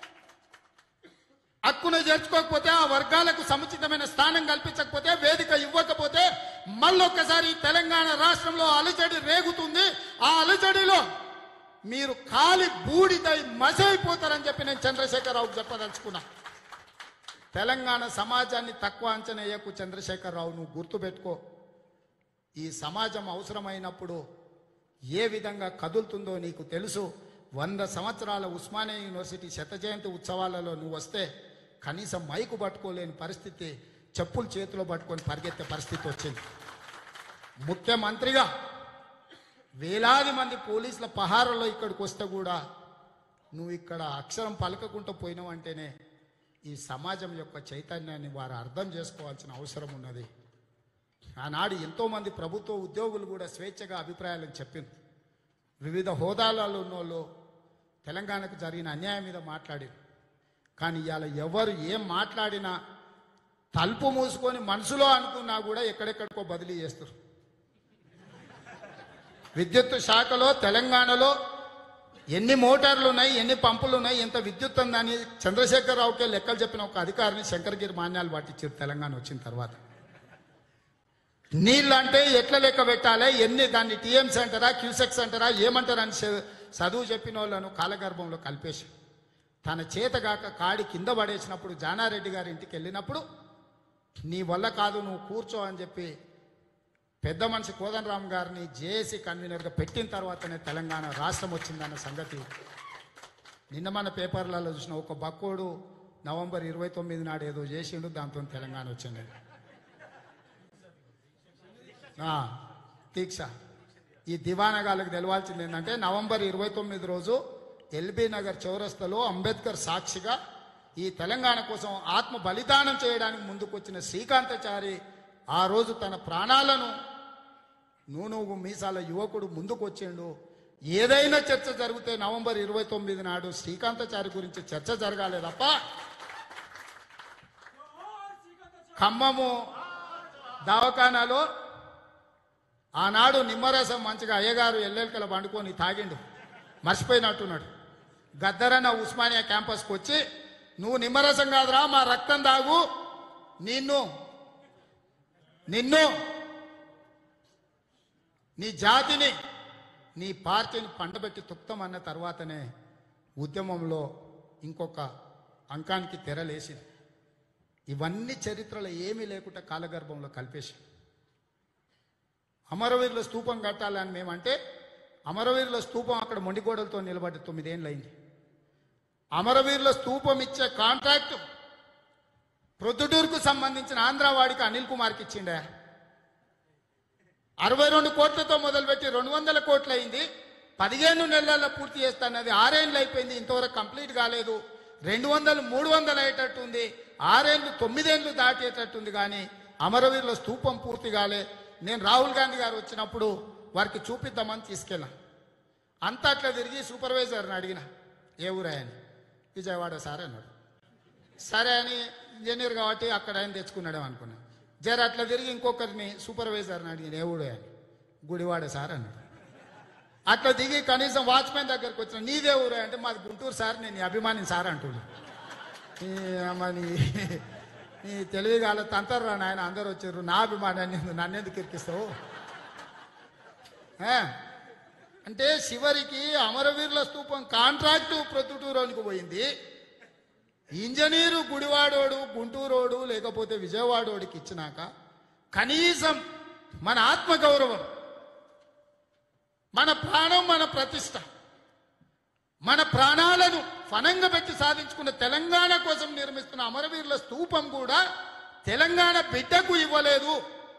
హక్కును చేర్చుకోకపోతే ఆ వర్గాలకు సముచితమైన స్థానం కల్పించకపోతే వేదిక ఇవ్వకపోతే మళ్ళొక్కసారి తెలంగాణ రాష్ట్రంలో అలజడి రేగుతుంది ఆ అలజడిలో మీరు కాలి బూడిదై మసైపోతారని చెప్పి నేను చంద్రశేఖరరావుకు చెప్పదలుచుకున్నా తెలంగాణ సమాజాన్ని తక్కువ అంచనా వేయకు చంద్రశేఖరరావు నువ్వు గుర్తుపెట్టుకో ఈ సమాజం అవసరమైనప్పుడు ఏ విధంగా కదులుతుందో నీకు తెలుసు వంద సంవత్సరాల ఉస్మానియా యూనివర్సిటీ శత జయంతి ఉత్సవాలలో నువ్వు వస్తే కనీసం మైకు పట్టుకోలేని పరిస్థితి చెప్పులు చేతిలో పట్టుకొని పరిగెత్తే పరిస్థితి వచ్చింది ముఖ్యమంత్రిగా వేలాది మంది పోలీసుల పహారంలో ఇక్కడికి వస్తే కూడా నువ్వు ఇక్కడ అక్షరం పలకకుండా పోయినావంటేనే ఈ సమాజం యొక్క చైతన్యాన్ని వారు అర్థం చేసుకోవాల్సిన అవసరం ఉన్నది ఆనాడు ఎంతోమంది ప్రభుత్వ ఉద్యోగులు కూడా స్వేచ్ఛగా అభిప్రాయాలను చెప్పింది వివిధ హోదాలలో ఉన్నోళ్ళు తెలంగాణకు జరిగిన అన్యాయం మీద మాట్లాడారు కానీ ఇవాళ ఎవరు ఏం మాట్లాడినా తలుపు మూసుకొని మనసులో అనుకున్నా కూడా ఎక్కడెక్కడికో బదిలీ చేస్తారు విద్యుత్ శాఖలో తెలంగాణలో ఎన్ని మోటార్లు ఉన్నాయి ఎన్ని పంపులు ఉన్నాయి ఎంత విద్యుత్ ఉందని చంద్రశేఖరరావుకే లెక్కలు చెప్పిన ఒక అధికారిని శంకరగిరి మాన్యాలు పట్టించారు తెలంగాణ వచ్చిన తర్వాత నీళ్ళు అంటే ఎట్లా లెక్క పెట్టాలి ఎన్ని దాన్ని టీఎంసీ అంటారా క్యూసెక్స్ అంటారా ఏమంటారా అని చ- చదువు చెప్పిన వాళ్ళను కాలగర్భంలో కలిపేసి తన చేతగాక కాడి కింద పడేసినప్పుడు జానారెడ్డి గారి ఇంటికి వెళ్ళినప్పుడు నీ వల్ల కాదు నువ్వు కూర్చో అని చెప్పి పెద్ద మనిషి కోదండరామ్ గారిని జేఏసీ కన్వీనర్గా పెట్టిన తర్వాతనే తెలంగాణ రాష్ట్రం వచ్చిందన్న సంగతి నిన్న మన పేపర్లలో చూసిన ఒక బక్కోడు నవంబర్ ఇరవై తొమ్మిది నాడు ఏదో చేసిండు దాంతో తెలంగాణ వచ్చింది ఆ, దీక్ష ఈ దివానగాళ్ళకి తెలవాల్సింది ఏంటంటే నవంబర్ ఇరవై తొమ్మిది రోజు ఎల్బీ నగర్ చౌరస్తలో అంబేద్కర్ సాక్షిగా ఈ తెలంగాణ కోసం ఆత్మ బలిదానం చేయడానికి ముందుకొచ్చిన శ్రీకాంతచారి ఆ రోజు తన ప్రాణాలను నూనూగు మీసాల యువకుడు ముందుకొచ్చిండు ఏదైనా చర్చ జరిగితే నవంబర్ ఇరవై తొమ్మిది నాడు శ్రీకాంతచారి గురించి చర్చ జరగాలి తప్ప ఖమ్మము దవాఖానాలో ఆనాడు నిమ్మరసం మంచిగా అయ్యగారు ఎల్లెలకల పండుకొని తాగిండు మర్చిపోయినట్టున్నాడు గద్దరన్న ఉస్మానియా క్యాంపస్కి వచ్చి నువ్వు నిమ్మరసం కాదురా మా రక్తం తాగు నిన్ను నిన్ను నీ జాతిని నీ పార్టీని పండబెట్టి తుక్తామన్న తర్వాతనే ఉద్యమంలో ఇంకొక అంకానికి తెరలేసింది ఇవన్నీ చరిత్రలో ఏమీ లేకుండా కాలగర్భంలో కలిపేసి అమరవీరుల స్తూపం కట్టాలని మేమంటే అమరవీరుల స్తూపం అక్కడ మొండిగోడలతో నిలబడి తొమ్మిదేళ్ళు అయింది అమరవీరుల స్తూపం ఇచ్చే కాంట్రాక్ట్ ప్రొద్దుటూరుకు సంబంధించిన ఆంధ్రవాడికి అనిల్ కుమార్కి ఇచ్చిండే అరవై రెండు కోట్లతో మొదలుపెట్టి రెండు వందల కోట్లు అయింది పదిహేను నెలల్లో పూర్తి చేస్తానది ఆరేళ్ళు అయిపోయింది ఇంతవరకు కంప్లీట్ కాలేదు రెండు వందలు మూడు వందలు అయ్యేటట్టు ఉంది ఆరేళ్ళు తొమ్మిదేళ్ళు దాటేటట్టుంది కానీ అమరవీరుల స్తూపం పూర్తి కాలే నేను రాహుల్ గాంధీ గారు వచ్చినప్పుడు వారికి చూపిద్దామని తీసుకెళ్ళా అంతా అట్లా తిరిగి సూపర్వైజర్ని అడిగిన ఏ ఊరాయని విజయవాడ సార్ అన్నాడు సరే అని ఇంజనీర్ కాబట్టి అక్కడ ఆయన తెచ్చుకున్నాడు అనుకున్నా జర అట్లా తిరిగి ఇంకొకరిని సూపర్వైజర్ని అడిగిన ఎవడు అని గుడివాడ సార్ అన్నాడు అట్లా దిగి కనీసం వాచ్మెన్ దగ్గరకు వచ్చిన నీదే ఊరే అంటే మాది గుంటూరు సార్ నేను నీ అభిమాని సార్ అంటున్నాడు ఈ అమ్మని నీ తెలివిగాల తంతర్రా నాయన అందరు వచ్చారు నా అభిమానాన్ని నన్నెందుకు ఇరికిస్తావు ఆ? అంటే చివరికి అమరవీరుల స్తూపం కాంట్రాక్టు ప్రొద్దుటూరునికి పోయింది ఇంజనీరు గుడివాడోడు గుంటూరోడు లేకపోతే విజయవాడోడికి ఇచ్చినాక కనీసం మన ఆత్మగౌరవం మన ప్రాణం మన ప్రతిష్ట మన ప్రాణాలను ఫనంగా పెట్టి సాధించుకున్న తెలంగాణ కోసం నిర్మిస్తున్న అమరవీరుల స్తూపం కూడా తెలంగాణ బిడ్డకు ఇవ్వలేదు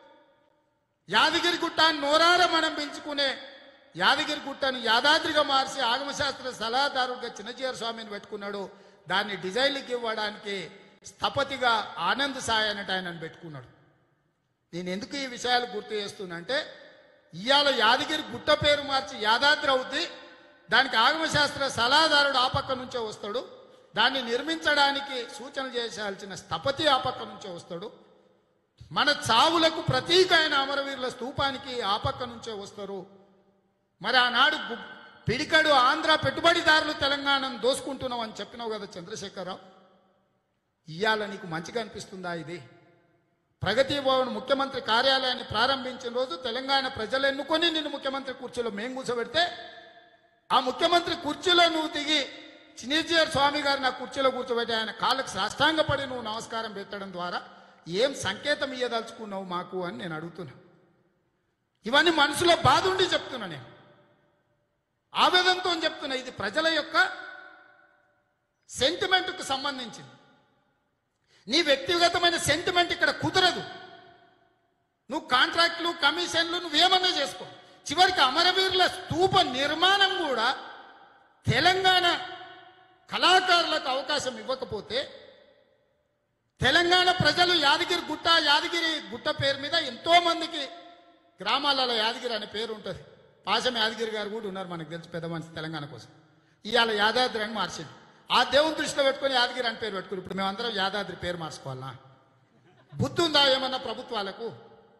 యాదగిరి గుట్ట నోరార మనం పెంచుకునే యాదగిరి గుట్టను యాదాద్రిగా మార్చి ఆగమశాస్త్ర సలహాదారుడిగా చిన్నజీర స్వామిని పెట్టుకున్నాడు దాన్ని డిజైన్లకి ఇవ్వడానికి స్థపతిగా ఆనంద్ సాయ్ అనేట ఆయనను పెట్టుకున్నాడు నేను ఎందుకు ఈ విషయాలు గుర్తు చేస్తున్నంటే ఇవాళ యాదగిరి గుట్ట పేరు మార్చి యాదాద్రి అవుద్ది దానికి ఆగమశాస్త్ర సలహాదారుడు ఆ పక్క నుంచే వస్తాడు దాన్ని నిర్మించడానికి సూచనలు చేయాల్సిన స్థపతి ఆ పక్క నుంచే వస్తాడు మన చావులకు ప్రతీక అయిన అమరవీరుల స్తూపానికి ఆ పక్క నుంచే వస్తారు మరి ఆనాడు గు- పిడికడు ఆంధ్ర పెట్టుబడిదారులు తెలంగాణను దోసుకుంటున్నాం అని చెప్పినావు కదా చంద్రశేఖరరావు ఇవాళ నీకు మంచిగా అనిపిస్తుందా ఇది ప్రగతి భవన్ ముఖ్యమంత్రి కార్యాలయాన్ని ప్రారంభించిన రోజు తెలంగాణ ప్రజలు ఎన్నుకొని నిన్ను ముఖ్యమంత్రి కుర్చీలో మేము కూర్చోబెడితే ఆ ముఖ్యమంత్రి కుర్చీలో నువ్వు దిగి చిన్నజీఆర్ స్వామి గారు నా కుర్చీలో కూర్చోబెట్టి ఆయన కాళ్ళకు సాష్టాంగపడి నువ్వు నమస్కారం పెట్టడం ద్వారా ఏం సంకేతం ఇయ్యదలుచుకున్నావు మాకు అని నేను అడుగుతున్నా ఇవన్నీ మనసులో బాధ ఉండి చెప్తున్నా నేను ఆవేదనతో చెప్తున్నా ఇది ప్రజల యొక్క సెంటిమెంట్కు సంబంధించింది నీ వ్యక్తిగతమైన సెంటిమెంట్ ఇక్కడ కుదరదు నువ్వు కాంట్రాక్ట్లు కమిషన్లు నువ్వేమన్నా చేసుకో చివరికి అమరవీరుల స్తూప నిర్మాణం కూడా తెలంగాణ కళాకారులకు అవకాశం ఇవ్వకపోతే తెలంగాణ ప్రజలు యాదగిరి గుట్ట యాదగిరి గుట్ట పేరు మీద ఎంతో మందికి గ్రామాలలో యాదగిరి అనే పేరు ఉంటుంది పాశం యాదగిరి గారు కూడా ఉన్నారు మనకు తెలుసు పెద్ద మనిషి తెలంగాణ కోసం ఇవాళ యాదాద్రి అని మార్చింది ఆ దేవుని దృష్టిలో పెట్టుకొని యాదగిరి అని పేరు పెట్టుకుని ఇప్పుడు మేమందరం యాదాద్రి పేరు మార్చుకోవాలా బుద్ధి ఉందా ఏమన్నా ప్రభుత్వాలకు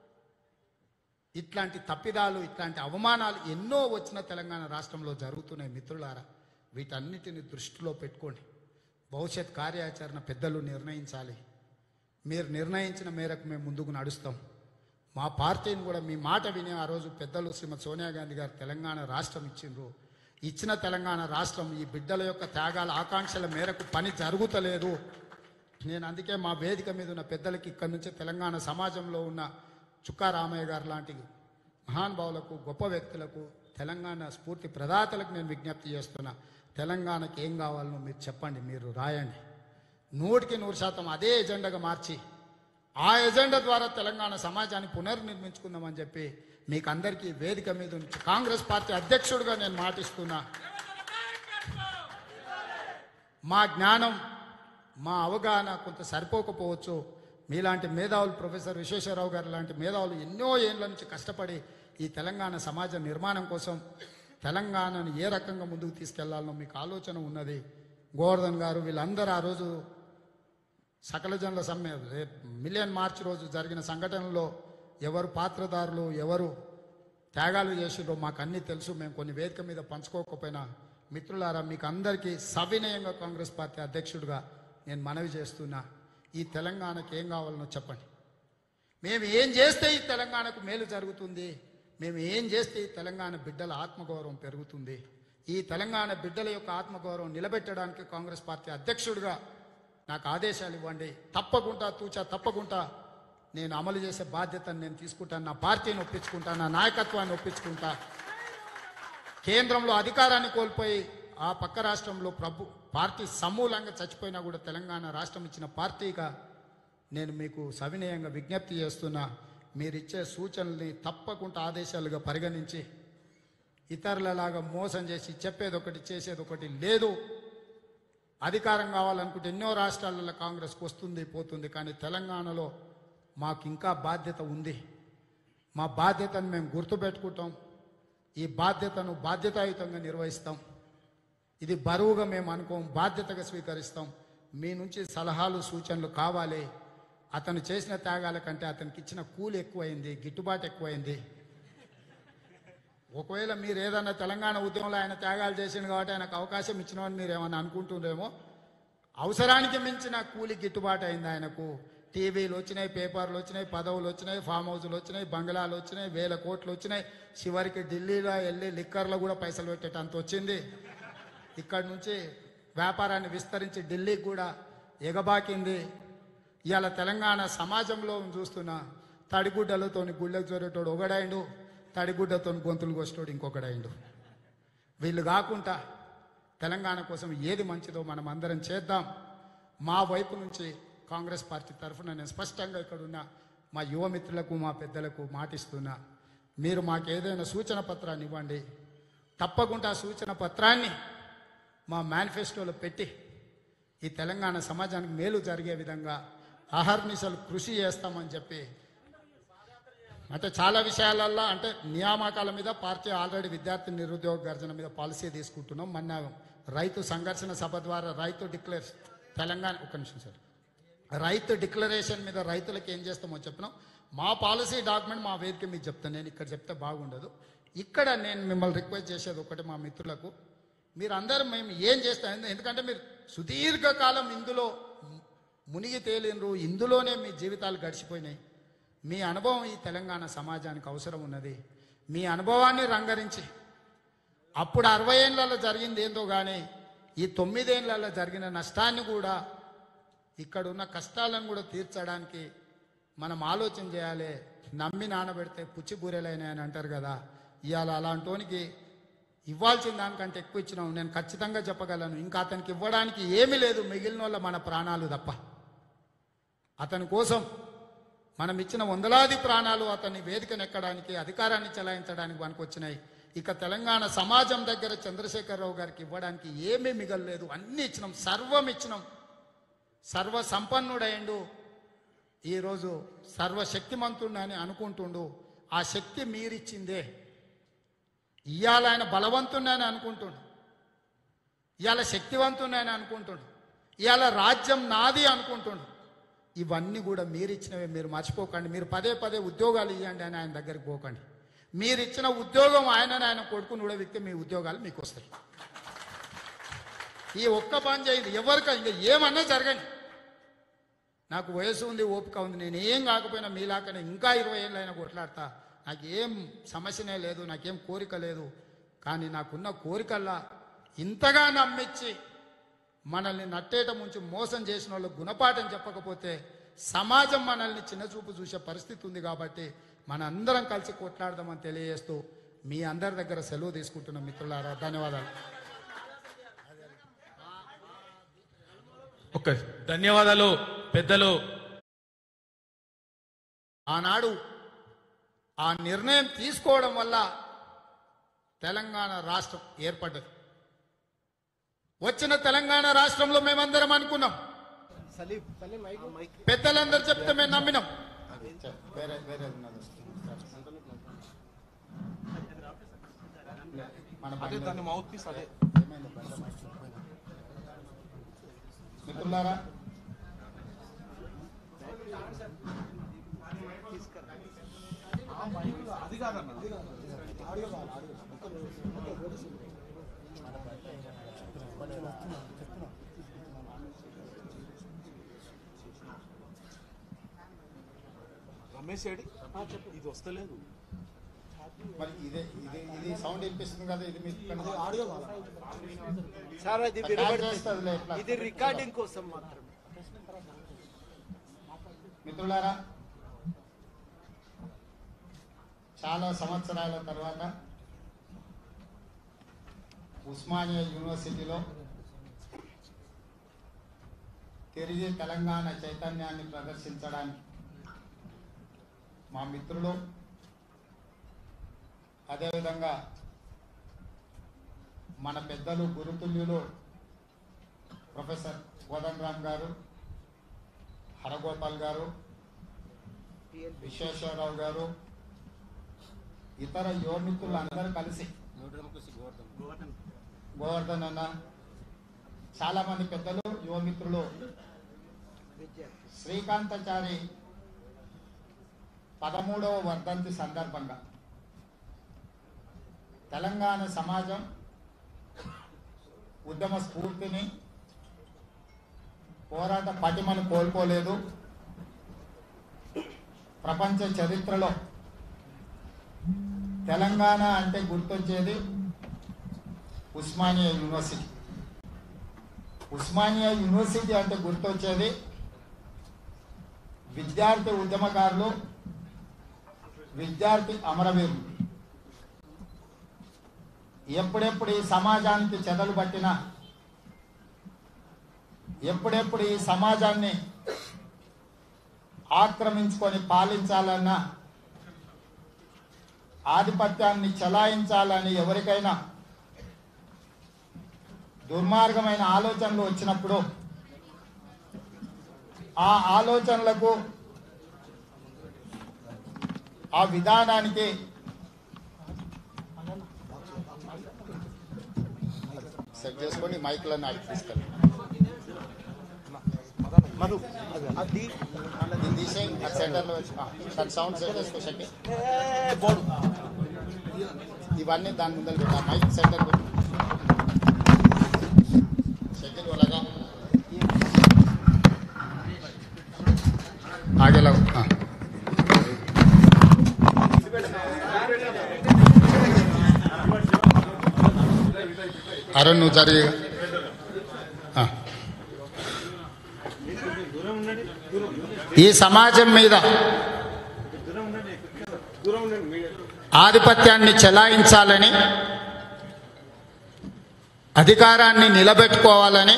ఇట్లాంటి తప్పిదాలు ఇట్లాంటి అవమానాలు ఎన్నో వచ్చిన తెలంగాణ రాష్ట్రంలో జరుగుతున్నాయి మిత్రులారా వీటన్నిటిని దృష్టిలో పెట్టుకోండి భవిష్యత్ కార్యాచరణ పెద్దలు నిర్ణయించాలి మీరు నిర్ణయించిన మేరకు మేము ముందుకు నడుస్తాం మా పార్టీని కూడా మీ మాట విని ఆ రోజు పెద్దలు శ్రీమతి సోనియా గాంధీ గారు తెలంగాణ రాష్ట్రం ఇచ్చిండ్రు ఇచ్చిన తెలంగాణ రాష్ట్రం ఈ బిడ్డల యొక్క త్యాగాల ఆకాంక్షల మేరకు పని జరుగుతలేదు నేను అందుకే మా వేదిక మీద ఉన్న పెద్దలకి ఇక్కడి నుంచి తెలంగాణ సమాజంలో ఉన్న చుక్కా రామయ్య గారు లాంటి మహానుభావులకు గొప్ప వ్యక్తులకు తెలంగాణ స్ఫూర్తి ప్రదాతలకు నేను విజ్ఞప్తి చేస్తున్నా తెలంగాణకి ఏం కావాలనో మీరు చెప్పండి మీరు రాయండి నూటికి నూరు శాతం అదే ఎజెండాగా మార్చి ఆ ఎజెండా ద్వారా తెలంగాణ సమాజాన్ని పునర్నిర్మించుకుందామని చెప్పి మీకు అందరికీ వేదిక మీద నుంచి కాంగ్రెస్ పార్టీ అధ్యక్షుడిగా నేను మాటిస్తున్నా మా జ్ఞానం మా అవగాహన కొంత సరిపోకపోవచ్చు మీలాంటి మేధావులు ప్రొఫెసర్ విశ్వేశ్వరరావు గారు లాంటి మేధావులు ఎన్నో ఏళ్ళ నుంచి కష్టపడి ఈ తెలంగాణ సమాజ నిర్మాణం కోసం తెలంగాణను ఏ రకంగా ముందుకు తీసుకెళ్లాలనో మీకు ఆలోచన ఉన్నది గోవర్ధన్ గారు వీళ్ళందరూ ఆ రోజు సకల జనుల సమ్మె రే- మిలియన్ మార్చ్ రోజు జరిగిన సంఘటనలో ఎవరు పాత్రదారులు ఎవరు త్యాగాలు చేసిండ్రో మాకు అన్నీ తెలుసు మేము కొన్ని వేదిక మీద పంచుకోకపోయినా మిత్రులారా మీకు అందరికీ సవినయంగా కాంగ్రెస్ పార్టీ అధ్యక్షుడిగా నేను మనవి చేస్తున్నా ఈ తెలంగాణకి ఏం కావాలనో చెప్పండి మేము ఏం చేస్తే ఈ తెలంగాణకు మేలు జరుగుతుంది మేము ఏం చేస్తే ఈ తెలంగాణ బిడ్డల ఆత్మగౌరవం పెరుగుతుంది ఈ తెలంగాణ బిడ్డల యొక్క ఆత్మగౌరవం నిలబెట్టడానికి కాంగ్రెస్ పార్టీ అధ్యక్షుడిగా నాకు ఆదేశాలు ఇవ్వండి తప్పకుండా తూచా తప్పకుండా నేను అమలు చేసే బాధ్యతను నేను తీసుకుంటాను నా పార్టీని ఒప్పించుకుంటాను నా నాయకత్వాన్ని ఒప్పించుకుంటా కేంద్రంలో అధికారాన్ని కోల్పోయి ఆ పక్క రాష్ట్రంలో ప్రభు పార్టీ సమూలంగా చచ్చిపోయినా కూడా తెలంగాణ రాష్ట్రం ఇచ్చిన పార్టీగా నేను మీకు సవినయంగా విజ్ఞప్తి చేస్తున్నా మీరు ఇచ్చే సూచనల్ని తప్పకుండా ఆదేశాలుగా పరిగణించి ఇతరులలాగా మోసం చేసి చెప్పేది ఒకటి చేసేది ఒకటి లేదు అధికారం కావాలనుకుంటే ఎన్నో రాష్ట్రాలలో కాంగ్రెస్కి వస్తుంది పోతుంది కానీ తెలంగాణలో మాకు ఇంకా బాధ్యత ఉంది మా బాధ్యతను మేము గుర్తుపెట్టుకుంటాం ఈ బాధ్యతను బాధ్యతాయుతంగా నిర్వహిస్తాం ఇది బరువుగా మేము అనుకోం బాధ్యతగా స్వీకరిస్తాం మీ నుంచి సలహాలు సూచనలు కావాలి అతను చేసిన త్యాగాల కంటే అతనికి ఇచ్చిన కూలి ఎక్కువైంది గిట్టుబాటు ఎక్కువైంది ఒకవేళ మీరు ఏదన్నా తెలంగాణ ఉద్యమంలో ఆయన త్యాగాలు చేసిండు కాబట్టి ఆయనకు అవకాశం ఇచ్చినామని మీరు ఏమన్నా అనుకుంటుండేమో అవసరానికి మించిన కూలి గిట్టుబాటు అయింది ఆయనకు టీవీలు వచ్చినాయి పేపర్లు వచ్చినాయి పదవులు వచ్చినాయి ఫామ్ హౌస్లు వచ్చినాయి బంగ్లాలు వచ్చినాయి వేల కోట్లు వచ్చినాయి చివరికి ఢిల్లీలో వెళ్ళి లిక్కర్లో కూడా పైసలు పెట్టేటంత వచ్చింది ఇక్కడి నుంచి వ్యాపారాన్ని విస్తరించి ఢిల్లీకి కూడా ఎగబాకింది ఇవాళ తెలంగాణ సమాజంలో చూస్తున్న తడిగుడ్డలతో గుళ్ళకు జోరేటోడు ఒకడాయిండు తడిగుడ్డతో గొంతులు కోసేటోడు ఇంకొకడాయిండు వీళ్ళు కాకుండా తెలంగాణ కోసం ఏది మంచిదో మనం అందరం చేద్దాం మా వైపు నుంచి కాంగ్రెస్ పార్టీ తరఫున నేను స్పష్టంగా ఇక్కడ ఉన్న మా యువ మిత్రులకు మా పెద్దలకు మాటిస్తున్నా మీరు మాకు ఏదైనా సూచన పత్రాన్ని ఇవ్వండి తప్పకుండా ఆ సూచన పత్రాన్ని మా మేనిఫెస్టోలో పెట్టి ఈ తెలంగాణ సమాజానికి మేలు జరిగే విధంగా అహర్నిశలు కృషి చేస్తామని చెప్పి అంటే చాలా విషయాలల్లో అంటే నియామకాల మీద పార్టీ ఆల్రెడీ విద్యార్థి నిరుద్యోగ గర్జన మీద పాలసీ తీసుకుంటున్నాం మొన్న రైతు సంఘర్షణ సభ ద్వారా రైతు డిక్లేర్ తెలంగాణ ఒక నిమిషం సార్ రైతు డిక్లరేషన్ మీద రైతులకు ఏం చేస్తామో చెప్పినాం మా పాలసీ డాక్యుమెంట్ మా వేదిక మీకు చెప్తాను నేను ఇక్కడ చెప్తే బాగుండదు ఇక్కడ నేను మిమ్మల్ని రిక్వెస్ట్ చేసేది ఒకటి మా మిత్రులకు మీరు అందరూ మేము ఏం చేస్తాం ఎందు- ఎందుకంటే మీరు సుదీర్ఘకాలం ఇందులో మునిగి తేలినరు ఇందులోనే మీ జీవితాలు గడిచిపోయినాయి మీ అనుభవం ఈ తెలంగాణ సమాజానికి అవసరం ఉన్నది మీ అనుభవాన్ని రంగరించి అప్పుడు అరవై ఏళ్ళలో జరిగింది ఏందో కానీ ఈ తొమ్మిదేళ్లలో జరిగిన నష్టాన్ని కూడా ఇక్కడ ఉన్న కష్టాలను కూడా తీర్చడానికి మనం ఆలోచన చేయాలి నమ్మి నానబెడితే పుచ్చి బూరెలైనాయి అని అంటారు కదా ఇవాళ అలాంటోనికి ఇవ్వాల్సిన దానికంటే ఎక్కువ ఇచ్చినాం నేను ఖచ్చితంగా చెప్పగలను ఇంకా అతనికి ఇవ్వడానికి ఏమీ లేదు మిగిలిన వాళ్ళ మన ప్రాణాలు తప్ప అతని కోసం మనం ఇచ్చిన వందలాది ప్రాణాలు అతన్ని వేదికనెక్కడానికి అధికారాన్ని చెలాయించడానికి మనకు వచ్చినాయి ఇక తెలంగాణ సమాజం దగ్గర చంద్రశేఖరరావు గారికి ఇవ్వడానికి ఏమీ మిగలలేదు అన్ని ఇచ్చినాం సర్వం ఇచ్చినాం సర్వ సంపన్నుడైండు ఈరోజు సర్వశక్తిమంతుడు అని అనుకుంటుండు ఆ శక్తి మీరిచ్చిందే ఇవాళ ఆయన బలవంతుడని అనుకుంటుండు ఇవాళ శక్తివంతుడని అనుకుంటుండు ఇవాళ రాజ్యం నాది అనుకుంటుండు ఇవన్నీ కూడా మీరు ఇచ్చినవే మీరు మర్చిపోకండి మీరు పదే పదే ఉద్యోగాలు ఇవ్వండి అని ఆయన దగ్గరికి పోకండి మీరు ఇచ్చిన ఉద్యోగం ఆయన ఆయన కొడుకుని కూడా వ్యక్తి మీ ఉద్యోగాలు మీకు వస్తాయి ఈ ఒక్క పని చేయండి ఎవరికి ఇంకా ఏమన్నా జరగండి నాకు వయసు ఉంది ఓపిక ఉంది నేను ఏం కాకపోయినా మీలాకనే ఇంకా ఇరవై ఏళ్ళైనా కొట్లాడతా నాకేం సమస్యనే లేదు నాకేం కోరిక లేదు కానీ నాకున్న కోరికల్లా ఇంతగా నమ్మించి మనల్ని నట్టేట ముంచి మోసం చేసిన వాళ్ళు గుణపాఠం చెప్పకపోతే సమాజం మనల్ని చిన్నచూపు చూసే పరిస్థితి ఉంది కాబట్టి మన అందరం కలిసి కొట్లాడదామని తెలియజేస్తూ మీ అందరి దగ్గర సెలవు తీసుకుంటున్న మిత్రులారా ధన్యవాదాలు ఓకే ధన్యవాదాలు పెద్దలు ఆనాడు ఆ నిర్ణయం తీసుకోవడం వల్ల తెలంగాణ రాష్ట్రం ఏర్పడ్డది వచ్చిన తెలంగాణ రాష్ట్రంలో మేమందరం అనుకున్నాం పెద్దలందరూ చెప్తే మేము నమ్మినాం అదే దాని మౌత్ పీస్ అదే మిత్రులారా అది కాదన్న రమేష్ ఏడి ఇది వస్తలేదు మరి ఇదే ఇది ఇది సౌండ్ వినిపిస్తుంది కదా ఇది మీకు ఆడియో సార్ అది చేస్తుందిలే వినబడుతుంది ఇట్లా. ఇది రికార్డింగ్ కోసం మాత్రం మిత్రులారా చాలా సంవత్సరాల తర్వాత ఉస్మానియా యూనివర్సిటీలో తిరిగి తెలంగాణ చైతన్యాన్ని ప్రదర్శించడానికి మా మిత్రులు అదేవిధంగా మన పెద్దలు గురుతుల్యులు ప్రొఫెసర్ కోదండరామ్ గారు హరగోపాల్ గారు విశ్వేశ్వరరావు గారు ఇతర యువమిత్రులు అందరూ కలిసి గోవర్ధన్ అన్న చాలా మంది పెద్దలు యువమిత్రులు శ్రీకాంతాచారి పదమూడవ వర్ధంతి సందర్భంగా తెలంగాణ సమాజం ఉద్యమ స్ఫూర్తిని పోరాట పటిమను కోల్పోలేదు ప్రపంచ చరిత్రలో తెలంగాణ అంటే గుర్తొచ్చేది ఉస్మానియా యూనివర్సిటీ ఉస్మానియా యూనివర్సిటీ అంటే గుర్తొచ్చేది విద్యార్థి ఉద్యమకారులు విద్యార్థి అమరవీరులు ఎప్పుడెప్పుడు ఈ సమాజానికి చెదలు పట్టినా ఎప్పుడెప్పుడు ఈ సమాజాన్ని ఆక్రమించుకొని పాలించాలన్నా ఆధిపత్యాన్ని చెలాయించాలని ఎవరికైనా దుర్మార్గమైన ఆలోచనలు వచ్చినప్పుడు ఆ ఆలోచనలకు ఆ విధానానికి సెట్ చేసుకొని మైక్లను అడిపిస్తారు మధు అది ఇది తీసేయి ఆ సెంటర్లో వచ్చి ఆ, దాని సౌండ్ సెట్ చేసుకో శక్తి బోర్డు ఇవన్నీ దాని ముందర పెట్టా మైక్ సెంటర్ పెట్టు షకిల్ అలాగా ఆగేలా ఆ. అరుణ్ నువ్వు జరిగే ఈ సమాజం మీద ఆధిపత్యాన్ని చెలాయించాలని అధికారాన్ని నిలబెట్టుకోవాలని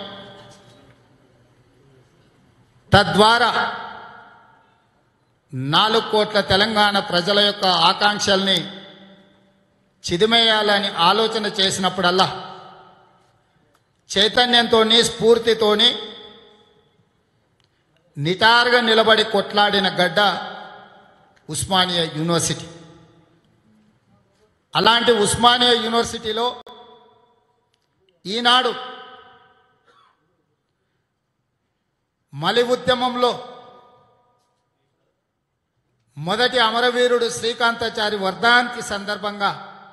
తద్వారా నాలుగు కోట్ల తెలంగాణ ప్రజల యొక్క ఆకాంక్షల్ని చిదిమేయాలని ఆలోచన చేసినప్పుడల్లా చైతన్యంతోని స్ఫూర్తితోని నిటారుగా నిలబడి కొట్లాడిన గడ్డ ఉస్మానియా యూనివర్సిటీ అలాంటి ఉస్మానియా యూనివర్సిటీలో ఈనాడు మలి ఉద్యమంలో మొదటి అమరవీరుడు శ్రీకాంతాచారి వర్ధాంతి సందర్భంగా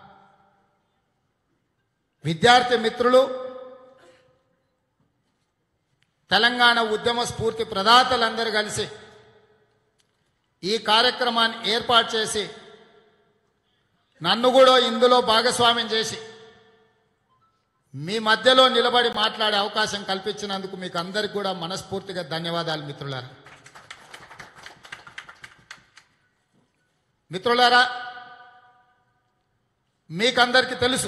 విద్యార్థి మిత్రులు తెలంగాణ ఉద్యమ స్ఫూర్తి ప్రదాతలందరూ కలిసి ఈ కార్యక్రమాన్ని ఏర్పాటు చేసి నన్ను కూడా ఇందులో భాగస్వామ్యం చేసి మీ మధ్యలో నిలబడి మాట్లాడే అవకాశం కల్పించినందుకు మీకు అందరికి కూడా మనస్ఫూర్తిగా ధన్యవాదాలు మిత్రులారా మిత్రులారా మీకందరికీ తెలుసు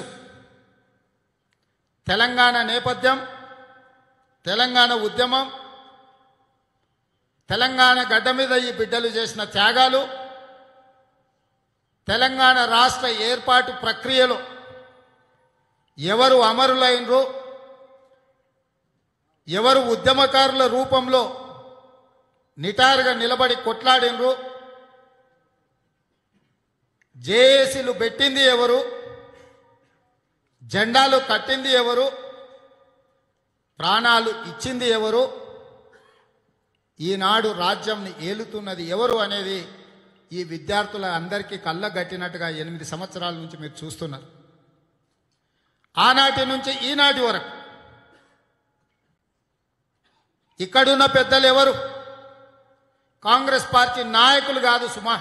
తెలంగాణ నేపథ్యం తెలంగాణ ఉద్యమం తెలంగాణ గడ్డ మీద ఈ బిడ్డలు చేసిన త్యాగాలు తెలంగాణ రాష్ట్ర ఏర్పాటు ప్రక్రియలో ఎవరు అమరులైనరు ఎవరు ఉద్యమకారుల రూపంలో నిటారుగా నిలబడి కొట్లాడినరు జేఏసీలు పెట్టింది ఎవరు జెండాలు కట్టింది ఎవరు ప్రాణాలు ఇచ్చింది ఎవరు ఈనాడు రాజ్యంని ఏలుతున్నది ఎవరు అనేది ఈ విద్యార్థుల అందరికీ కళ్ళగట్టినట్టుగా ఎనిమిది సంవత్సరాల నుంచి మీరు చూస్తున్నారు ఆనాటి నుంచి ఈనాటి వరకు ఇక్కడున్న పెద్దలు ఎవరు కాంగ్రెస్ పార్టీ నాయకులు కాదు సుమా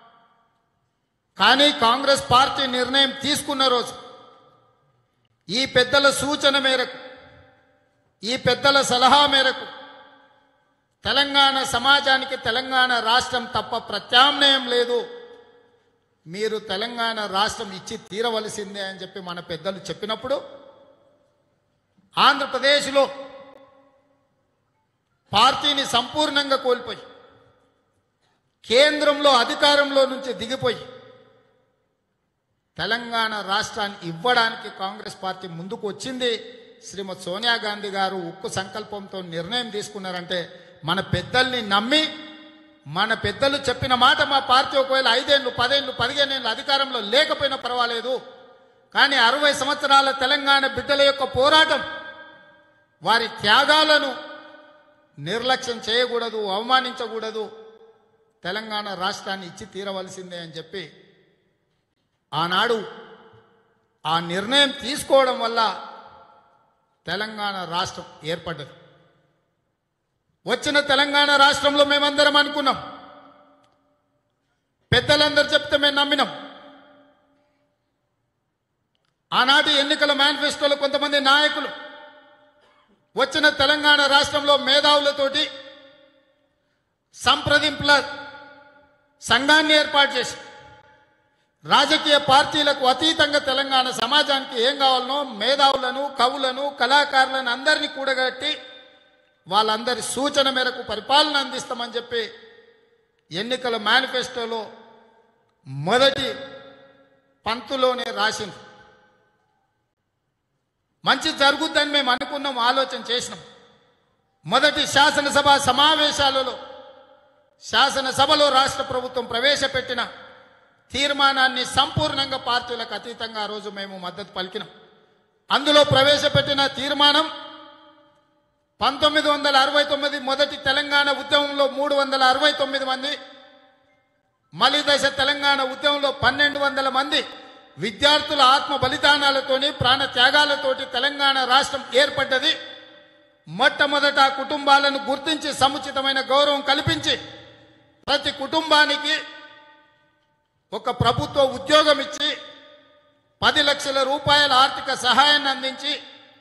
కానీ కాంగ్రెస్ పార్టీ నిర్ణయం తీసుకున్న రోజు ఈ పెద్దల సూచన మేరకు ఈ పెద్దల సలహా మేరకు తెలంగాణ సమాజానికి తెలంగాణ రాష్ట్రం తప్ప ప్రత్యామ్నాయం లేదు మీరు తెలంగాణ రాష్ట్రం ఇచ్చి తీరవలసిందే అని చెప్పి మన పెద్దలు చెప్పినప్పుడు ఆంధ్రప్రదేశ్లో పార్టీని సంపూర్ణంగా కోల్పోయి కేంద్రంలో అధికారంలో నుంచి దిగిపోయి తెలంగాణ రాష్ట్రాన్ని ఇవ్వడానికి కాంగ్రెస్ పార్టీ ముందుకు వచ్చింది శ్రీమతి సోనియా గాంధీ గారు ఉక్కు సంకల్పంతో నిర్ణయం తీసుకున్నారంటే మన పెద్దల్ని నమ్మి మన పెద్దలు చెప్పిన మాట మా పార్టీ ఒకవేళ ఐదేళ్ళు పదేళ్ళు పదిహేనేళ్ళు అధికారంలో లేకపోయినా పర్వాలేదు కానీ అరవై సంవత్సరాల తెలంగాణ బిడ్డల యొక్క పోరాటం వారి త్యాగాలను నిర్లక్ష్యం చేయకూడదు అవమానించకూడదు తెలంగాణ రాష్ట్రాన్ని ఇచ్చి తీరవలసిందే అని చెప్పి ఆనాడు ఆ నిర్ణయం తీసుకోవడం వల్ల తెలంగాణ రాష్ట్రం ఏర్పడ్డది వచ్చిన తెలంగాణ రాష్ట్రంలో మేమందరం అనుకున్నాం పెద్దలందరూ చెప్తే మేము నమ్మినాం ఆనాటి ఎన్నికల మేనిఫెస్టోలో కొంతమంది నాయకులు వచ్చిన తెలంగాణ రాష్ట్రంలో మేధావులతోటి సంప్రదింపుల సంఘాన్ని ఏర్పాటు చేసి రాజకీయ పార్టీలకు అతీతంగా తెలంగాణ సమాజానికి ఏం కావాలనో మేధావులను కవులను కళాకారులను అందరినీ కూడగట్టి వాళ్ళందరి సూచన మేరకు పరిపాలన అందిస్తామని చెప్పి ఎన్నికల మేనిఫెస్టోలో మొదటి పంతులోనే రాసింది మంచి జరుగుద్దని మేము అనుకున్నాం ఆలోచన చేసినాం మొదటి శాసనసభ సమావేశాలలో శాసనసభలో రాష్ట్ర ప్రభుత్వం ప్రవేశపెట్టిన తీర్మానాన్ని సంపూర్ణంగా పార్టీలకు అతీతంగా ఆ రోజు మేము మద్దతు పలికినాం అందులో ప్రవేశపెట్టిన తీర్మానం పంతొమ్మిది వందల అరవై తొమ్మిది మొదటి తెలంగాణ ఉద్యమంలో మూడు వందల అరవై తొమ్మిది మంది మలి దశ తెలంగాణ ఉద్యమంలో పన్నెండు వందల మంది విద్యార్థుల ఆత్మ బలిదానాలతోని ప్రాణ త్యాగాలతోటి తెలంగాణ రాష్ట్రం ఏర్పడ్డది మొట్టమొదట ఆ కుటుంబాలను గుర్తించి సముచితమైన గౌరవం కల్పించి ప్రతి కుటుంబానికి ఒక ప్రభుత్వ ఉద్యోగం ఇచ్చి పది లక్షల రూపాయల ఆర్థిక సహాయాన్ని అందించి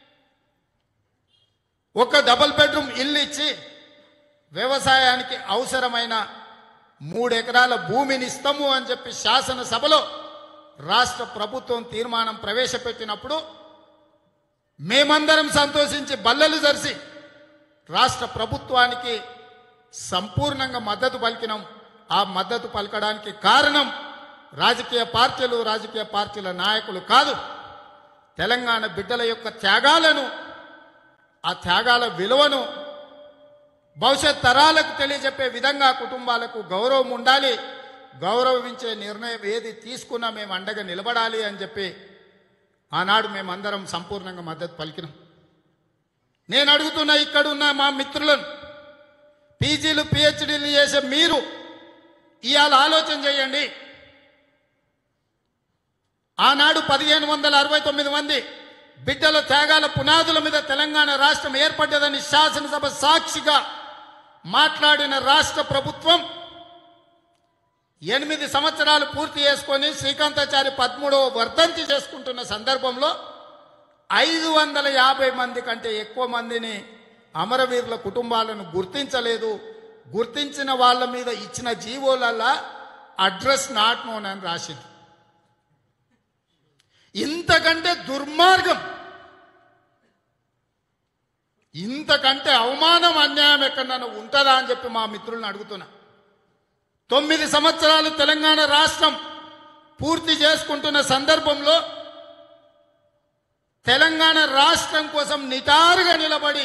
ఒక డబుల్ బెడ్రూమ్ ఇల్లు ఇచ్చి వ్యవసాయానికి అవసరమైన మూడు ఎకరాల భూమిని ఇస్తాము అని చెప్పి శాసనసభలో రాష్ట్ర ప్రభుత్వం తీర్మానం ప్రవేశపెట్టినప్పుడు మేమందరం సంతోషించి బల్లలు జరిసి రాష్ట్ర ప్రభుత్వానికి సంపూర్ణంగా మద్దతు పలికినాం ఆ మద్దతు పలకడానికి కారణం రాజకీయ పార్టీలు రాజకీయ పార్టీల నాయకులు కాదు తెలంగాణ బిడ్డల యొక్క త్యాగాలను ఆ త్యాగాల విలువను భవిష్యత్ తరాలకు తెలియజెప్పే విధంగా కుటుంబాలకు గౌరవం ఉండాలి గౌరవించే నిర్ణయం ఏది తీసుకున్నా మేము అండగా నిలబడాలి అని చెప్పి ఆనాడు మేమందరం సంపూర్ణంగా మద్దతు పలికినాం నేను అడుగుతున్న ఇక్కడున్న మా మిత్రులను పీజీలు పిహెచ్డీలు చేసే మీరు ఇవాళ ఆలోచన చేయండి ఆనాడు పదిహేను వందల అరవై తొమ్మిది మంది బిడ్డల త్యాగాల పునాదుల మీద తెలంగాణ రాష్ట్రం ఏర్పడ్డదని శాసనసభ సాక్షిగా మాట్లాడిన రాష్ట్ర ప్రభుత్వం ఎనిమిది సంవత్సరాలు పూర్తి చేసుకొని శ్రీకాంతాచారి పదమూడవ వర్ధంతి చేసుకుంటున్న సందర్భంలో ఐదు వందల యాభై మంది కంటే ఎక్కువ మందిని అమరవీరుల కుటుంబాలను గుర్తించలేదు గుర్తించిన వాళ్ళ మీద ఇచ్చిన జీవోలల్లా అడ్రస్ నాట్ నోన్ అని రాసింది ఇంతకంటే దుర్మార్గం ఇంతకంటే అవమానం అన్యాయం ఎక్కడన్నా ఉంటుందా అని చెప్పి మా మిత్రులను అడుగుతున్నా తొమ్మిది సంవత్సరాలు తెలంగాణ రాష్ట్రం పూర్తి చేసుకుంటున్న సందర్భంలో తెలంగాణ రాష్ట్రం కోసం నిటారుగా నిలబడి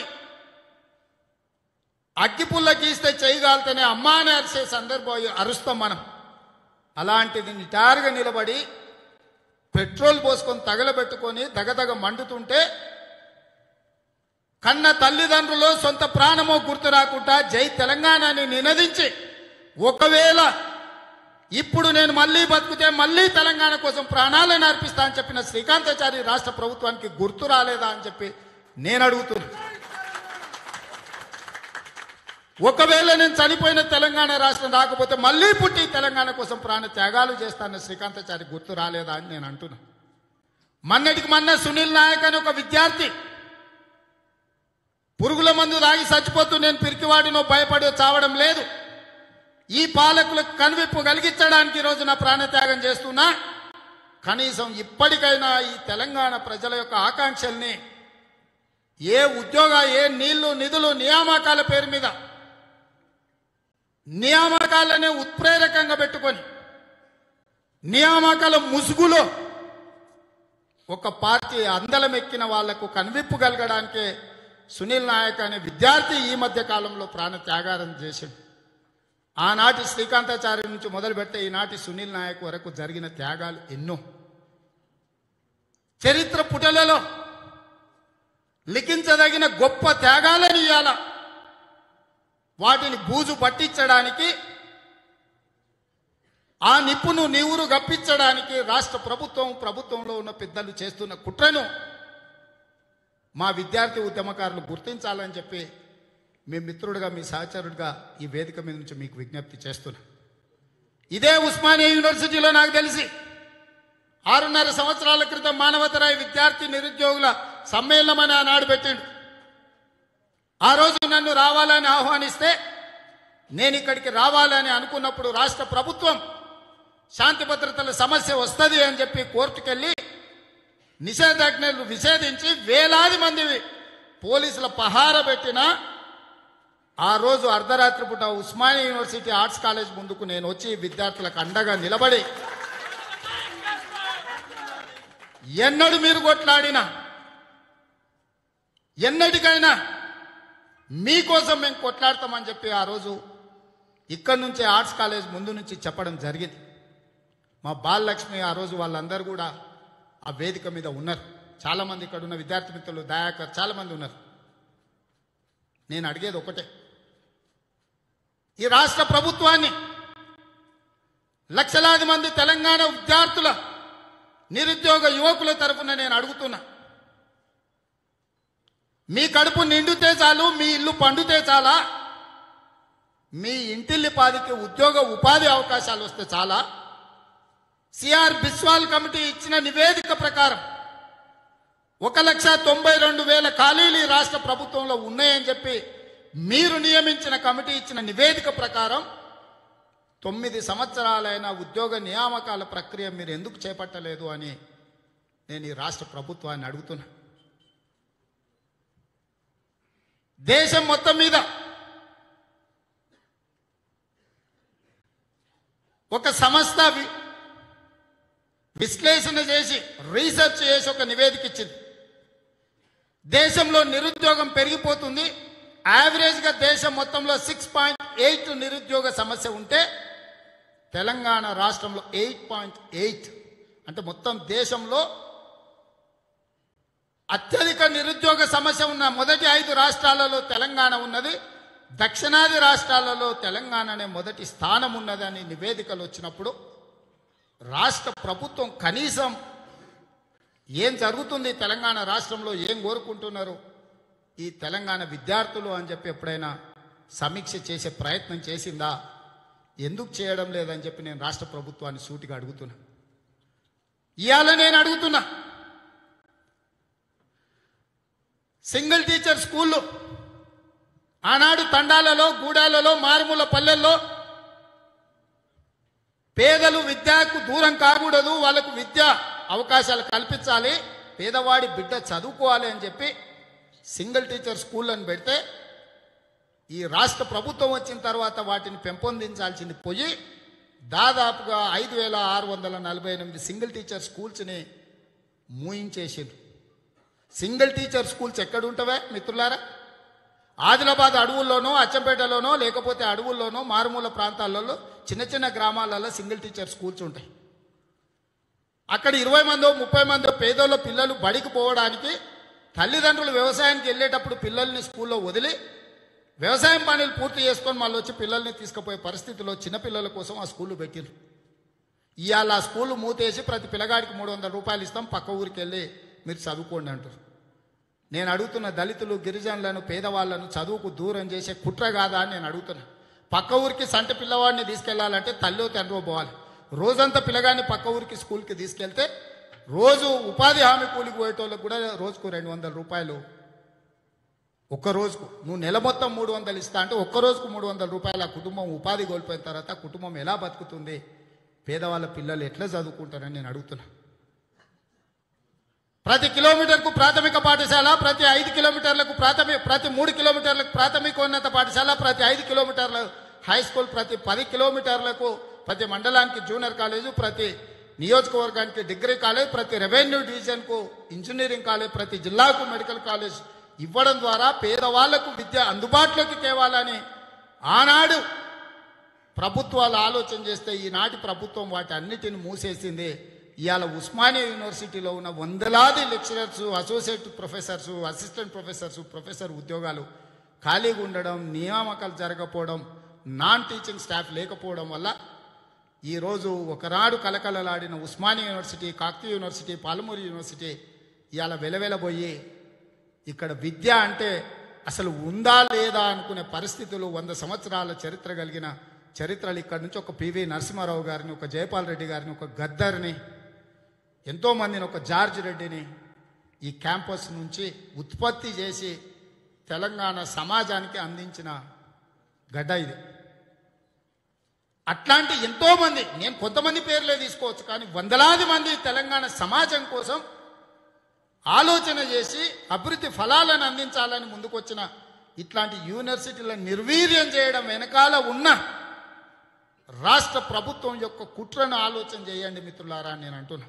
అగ్గిపుల్ల గీస్తే చేయగలితేనే అమ్మా అని అరిసే సందర్భం అరుస్తాం మనం అలాంటిది నిటారుగా నిలబడి పెట్రోల్ పోసుకొని తగలబెట్టుకొని దగదగ మండుతుంటే కన్న తల్లిదండ్రులు సొంత ప్రాణమో గుర్తు రాకుండా జై తెలంగాణని నినదించి ఒకవేళ ఇప్పుడు నేను మళ్ళీ బతుకుతే మళ్ళీ తెలంగాణ కోసం ప్రాణాలను అర్పిస్తా అని చెప్పిన శ్రీకాంతాచారి రాష్ట్ర ప్రభుత్వానికి గుర్తు రాలేదా అని చెప్పి నేను అడుగుతున్నా ఒకవేళ నేను చనిపోయిన తెలంగాణ రాష్ట్రం రాకపోతే మళ్ళీ పుట్టి తెలంగాణ కోసం ప్రాణ త్యాగాలు చేస్తాన శ్రీకాంతాచారి గుర్తు రాలేదా అని నేను అంటున్నా మొన్నటికి మొన్న సునీల్ నాయక్ అని ఒక విద్యార్థి పురుగుల మందు తాగి చచ్చిపోతూ నేను పిరికివాడినో భయపడి చావడం లేదు ఈ పాలకులకు కనువిప్పు కలిగించడానికి ఈరోజు నా ప్రాణత్యాగం చేస్తున్నా కనీసం ఇప్పటికైనా ఈ తెలంగాణ ప్రజల యొక్క ఆకాంక్షల్ని ఏ ఉద్యోగ ఏ నీళ్లు నిధులు నియామకాల పేరు మీద నియామకాలనే ఉత్ప్రేరకంగా పెట్టుకొని నియామకాల ముసుగులో ఒక పార్టీ అందలం ఎక్కిన వాళ్లకు కనువిప్పు కలగడానికే సునీల్ నాయక్ అనే విద్యార్థి ఈ మధ్య కాలంలో ప్రాణ త్యాగారం చేసిండు ఆనాటి శ్రీకాంతాచార్య నుంచి మొదలు పెడితే ఈనాటి సునీల్ నాయక్ వరకు జరిగిన త్యాగాలు ఎన్నో చరిత్ర పుటలలో లిఖించదగిన గొప్ప త్యాగాలని ఇవ్వాల వాటిని బూజు పట్టించడానికి ఆ నిప్పును నీవురు గప్పించడానికి రాష్ట్ర ప్రభుత్వం ప్రభుత్వంలో ఉన్న పెద్దలు చేస్తున్న కుట్రను మా విద్యార్థి ఉద్యమకారులు గుర్తించాలని చెప్పి మీ మిత్రుడిగా మీ సహచరుడిగా ఈ వేదిక మీద నుంచి మీకు విజ్ఞప్తి చేస్తున్నా ఇదే ఉస్మానియా యూనివర్సిటీలో నాకు తెలిసి ఆరున్నర సంవత్సరాల క్రితం మానవతరాయి విద్యార్థి నిరుద్యోగుల సమ్మేళనం అని ఆనాడు పెట్టిండు ఆ రోజు నన్ను రావాలని ఆహ్వానిస్తే నేను ఇక్కడికి రావాలని అనుకున్నప్పుడు రాష్ట్ర ప్రభుత్వం శాంతి భద్రతల సమస్య వస్తుంది అని చెప్పి కోర్టుకెళ్ళి నిషేధాజ్ఞలు నిషేధించి వేలాది మంది పోలీసుల పహార పెట్టిన ఆ రోజు అర్ధరాత్రి పూట ఉస్మానియా యూనివర్సిటీ ఆర్ట్స్ కాలేజ్ ముందుకు నేను వచ్చి విద్యార్థులకు అండగా నిలబడి ఎన్నడు మీరు కొట్లాడినా ఎన్నటికైనా మీకోసం మేము కొట్లాడతామని చెప్పి ఆ రోజు ఇక్కడి నుంచే ఆర్ట్స్ కాలేజ్ ముందు నుంచి చెప్పడం జరిగింది మా బాలలక్ష్మి ఆ రోజు వాళ్ళందరూ కూడా ఆ వేదిక మీద ఉన్నారు చాలామంది ఇక్కడ ఉన్న విద్యార్థి మిత్రులు దయాకర్ చాలామంది ఉన్నారు నేను అడిగేది ఒకటే ఈ రాష్ట్ర ప్రభుత్వాన్ని లక్షలాది మంది తెలంగాణ విద్యార్థుల నిరుద్యోగ యువకుల తరఫున నేను అడుగుతున్నా మీ కడుపు నిండితే చాలు మీ ఇల్లు పండుతే చాలా మీ ఇంటిల్లి పాదికి ఉద్యోగ ఉపాధి అవకాశాలు వస్తే చాలా సిఆర్ బిస్వాల్ కమిటీ ఇచ్చిన నివేదిక ప్రకారం ఒక లక్ష తొంభై రెండు వేల ఖాళీలు ఈ రాష్ట్ర ప్రభుత్వంలో ఉన్నాయని చెప్పి మీరు నియమించిన కమిటీ ఇచ్చిన నివేదిక ప్రకారం తొమ్మిది సంవత్సరాలైన ఉద్యోగ నియామకాల ప్రక్రియ మీరు ఎందుకు చేపట్టలేదు అని నేను ఈ రాష్ట్ర ప్రభుత్వాన్ని అడుగుతున్నా దేశం మొత్తం మీద ఒక సంస్థ వి- విశ్లేషణ చేసి రీసెర్చ్ చేసి ఒక నివేదిక ఇచ్చింది దేశంలో నిరుద్యోగం పెరిగిపోతుంది యావరేజ్గా దేశం మొత్తంలో సిక్స్ పాయింట్ ఎయిట్ నిరుద్యోగ సమస్య ఉంటే తెలంగాణ రాష్ట్రంలో ఎయిట్ పాయింట్ ఎయిట్ అంటే మొత్తం దేశంలో అత్యధిక నిరుద్యోగ సమస్య ఉన్న మొదటి ఐదు రాష్ట్రాలలో తెలంగాణ ఉన్నది దక్షిణాది రాష్ట్రాలలో తెలంగాణనే మొదటి స్థానం ఉన్నదని నివేదికలు వచ్చినప్పుడు రాష్ట్ర ప్రభుత్వం కనీసం ఏం జరుగుతుంది తెలంగాణ రాష్ట్రంలో ఏం కోరుకుంటున్నారు ఈ తెలంగాణ విద్యార్థులు అని చెప్పి ఎప్పుడైనా సమీక్ష చేసే ప్రయత్నం చేసిందా ఎందుకు చేయడం లేదని చెప్పి నేను రాష్ట్ర ప్రభుత్వాన్ని సూటిగా అడుగుతున్నా ఇవాళ నేను అడుగుతున్నా సింగిల్ టీచర్ స్కూళ్ళు ఆనాడు తండాలలో గూడాలలో మారుమూల పల్లెల్లో పేదలు విద్యకు దూరం కాకూడదు వాళ్ళకు విద్య అవకాశాలు కల్పించాలి పేదవాడి బిడ్డ చదువుకోవాలి అని చెప్పి సింగిల్ టీచర్ స్కూళ్ళని పెడితే ఈ రాష్ట్ర ప్రభుత్వం వచ్చిన తర్వాత వాటిని పెంపొందించాల్సింది పోయి దాదాపుగా ఐదు వేల ఆరు వందల నలభై ఎనిమిది సింగిల్ టీచర్ స్కూల్స్ని మూయించేసిండ్రు సింగిల్ టీచర్ స్కూల్స్ ఎక్కడ ఉంటవే మిత్రులారా ఆదిలాబాద్ అడవుల్లోనో అచ్చంపేటలోనో లేకపోతే అడవుల్లోనో మారుమూల ప్రాంతాలలో చిన్న చిన్న గ్రామాలలో సింగిల్ టీచర్ స్కూల్స్ ఉంటాయి అక్కడ ఇరవై మందో ముప్పై మందో పేదోళ్ళ పిల్లలు బడికి పోవడానికి తల్లిదండ్రులు వ్యవసాయానికి వెళ్ళేటప్పుడు పిల్లల్ని స్కూల్లో వదిలి వ్యవసాయం పనులు పూర్తి చేసుకొని మళ్ళీ వచ్చి పిల్లల్ని తీసుకుపోయే పరిస్థితిలో చిన్నపిల్లల కోసం ఆ స్కూళ్ళు పెట్టిండ్రు ఇవాళ ఆ స్కూల్ మూతేసి ప్రతి పిల్లగాడికి మూడు వందల రూపాయలు ఇస్తాం పక్క ఊరికి వెళ్ళి మీరు చదువుకోండి అంటారు నేను అడుగుతున్న దళితులు గిరిజనులను పేదవాళ్లను చదువుకు దూరం చేసే కుట్ర కాదా అని నేను అడుగుతున్నా పక్క ఊరికి సంట పిల్లవాడిని తీసుకెళ్లాలంటే తల్లో తండ్రో పోవాలి రోజంతా పిల్లగాడిని పక్క ఊరికి స్కూల్కి తీసుకెళ్తే రోజు ఉపాధి హామీ కూలికి పోయేటోళ్ళకి కూడా రోజుకు రెండు వందల రూపాయలు ఒక్క రోజుకు నువ్వు నెల మొత్తం మూడు వందలు ఇస్తా అంటే ఒక్క రోజుకు మూడు వందల రూపాయలు ఆ కుటుంబం ఉపాధి కోల్పోయిన తర్వాత ఆ కుటుంబం ఎలా బతుకుతుంది పేదవాళ్ళ పిల్లలు ఎట్లా చదువుకుంటారని నేను అడుగుతున్నా ప్రతి కిలోమీటర్కు ప్రాథమిక పాఠశాల ప్రతి ఐదు కిలోమీటర్లకు ప్రాథమిక ప్రతి మూడు కిలోమీటర్లకు ప్రాథమికోన్నత పాఠశాల ప్రతి ఐదు కిలోమీటర్ల హై స్కూల్ ప్రతి పది కిలోమీటర్లకు ప్రతి మండలానికి జూనియర్ కాలేజు ప్రతి నియోజకవర్గానికి డిగ్రీ కాలేజ్ ప్రతి రెవెన్యూ డివిజన్కు ఇంజనీరింగ్ కాలేజ్ ప్రతి జిల్లాకు మెడికల్ కాలేజ్ ఇవ్వడం ద్వారా పేదవాళ్లకు విద్య అందుబాటులోకి తేవాలని ఆనాడు ప్రభుత్వాలు ఆలోచన చేస్తే ఈనాటి ప్రభుత్వం వాటి అన్నిటిని మూసేసింది ఇవాళ ఉస్మానియా యూనివర్సిటీలో ఉన్న వందలాది lecturers associate professors assistant professors professor ఉద్యోగాలు ఖాళీగా ఉండడం నియామకాలు జరగకపోవడం నాన్ టీచింగ్ స్టాఫ్ లేకపోవడం వల్ల ఈరోజు ఒకనాడు కలకలలాడిన Osmania university Kakatiya university Palamuru university ఇవాళ వెలవెలబోయి ఇక్కడ విద్య అంటే అసలు ఉందా లేదా అనుకునే పరిస్థితులు వంద సంవత్సరాల చరిత్ర కలిగిన చరిత్రలు ఇక్కడ నుంచి ఒక పివి నరసింహారావు గారిని ఒక జయపాల్ రెడ్డి గారిని ఒక గద్దర్ని ఎంతోమందిని ఒక జార్జ్ రెడ్డిని ఈ క్యాంపస్ నుంచి ఉత్పత్తి చేసి తెలంగాణ సమాజానికి అందించిన గడ్డ ఇది అట్లాంటి ఎంతో మంది నేను కొంతమంది పేర్లే తీసుకోవచ్చు కానీ వందలాది మంది తెలంగాణ సమాజం కోసం ఆలోచన చేసి అభివృద్ధి ఫలాలను అందించాలని ముందుకొచ్చిన ఇట్లాంటి యూనివర్సిటీలను నిర్వీర్యం చేయడం వెనకాల ఉన్న రాష్ట్ర ప్రభుత్వం యొక్క కుట్రను ఆలోచన చేయండి మిత్రులారా అని నేను అంటున్నా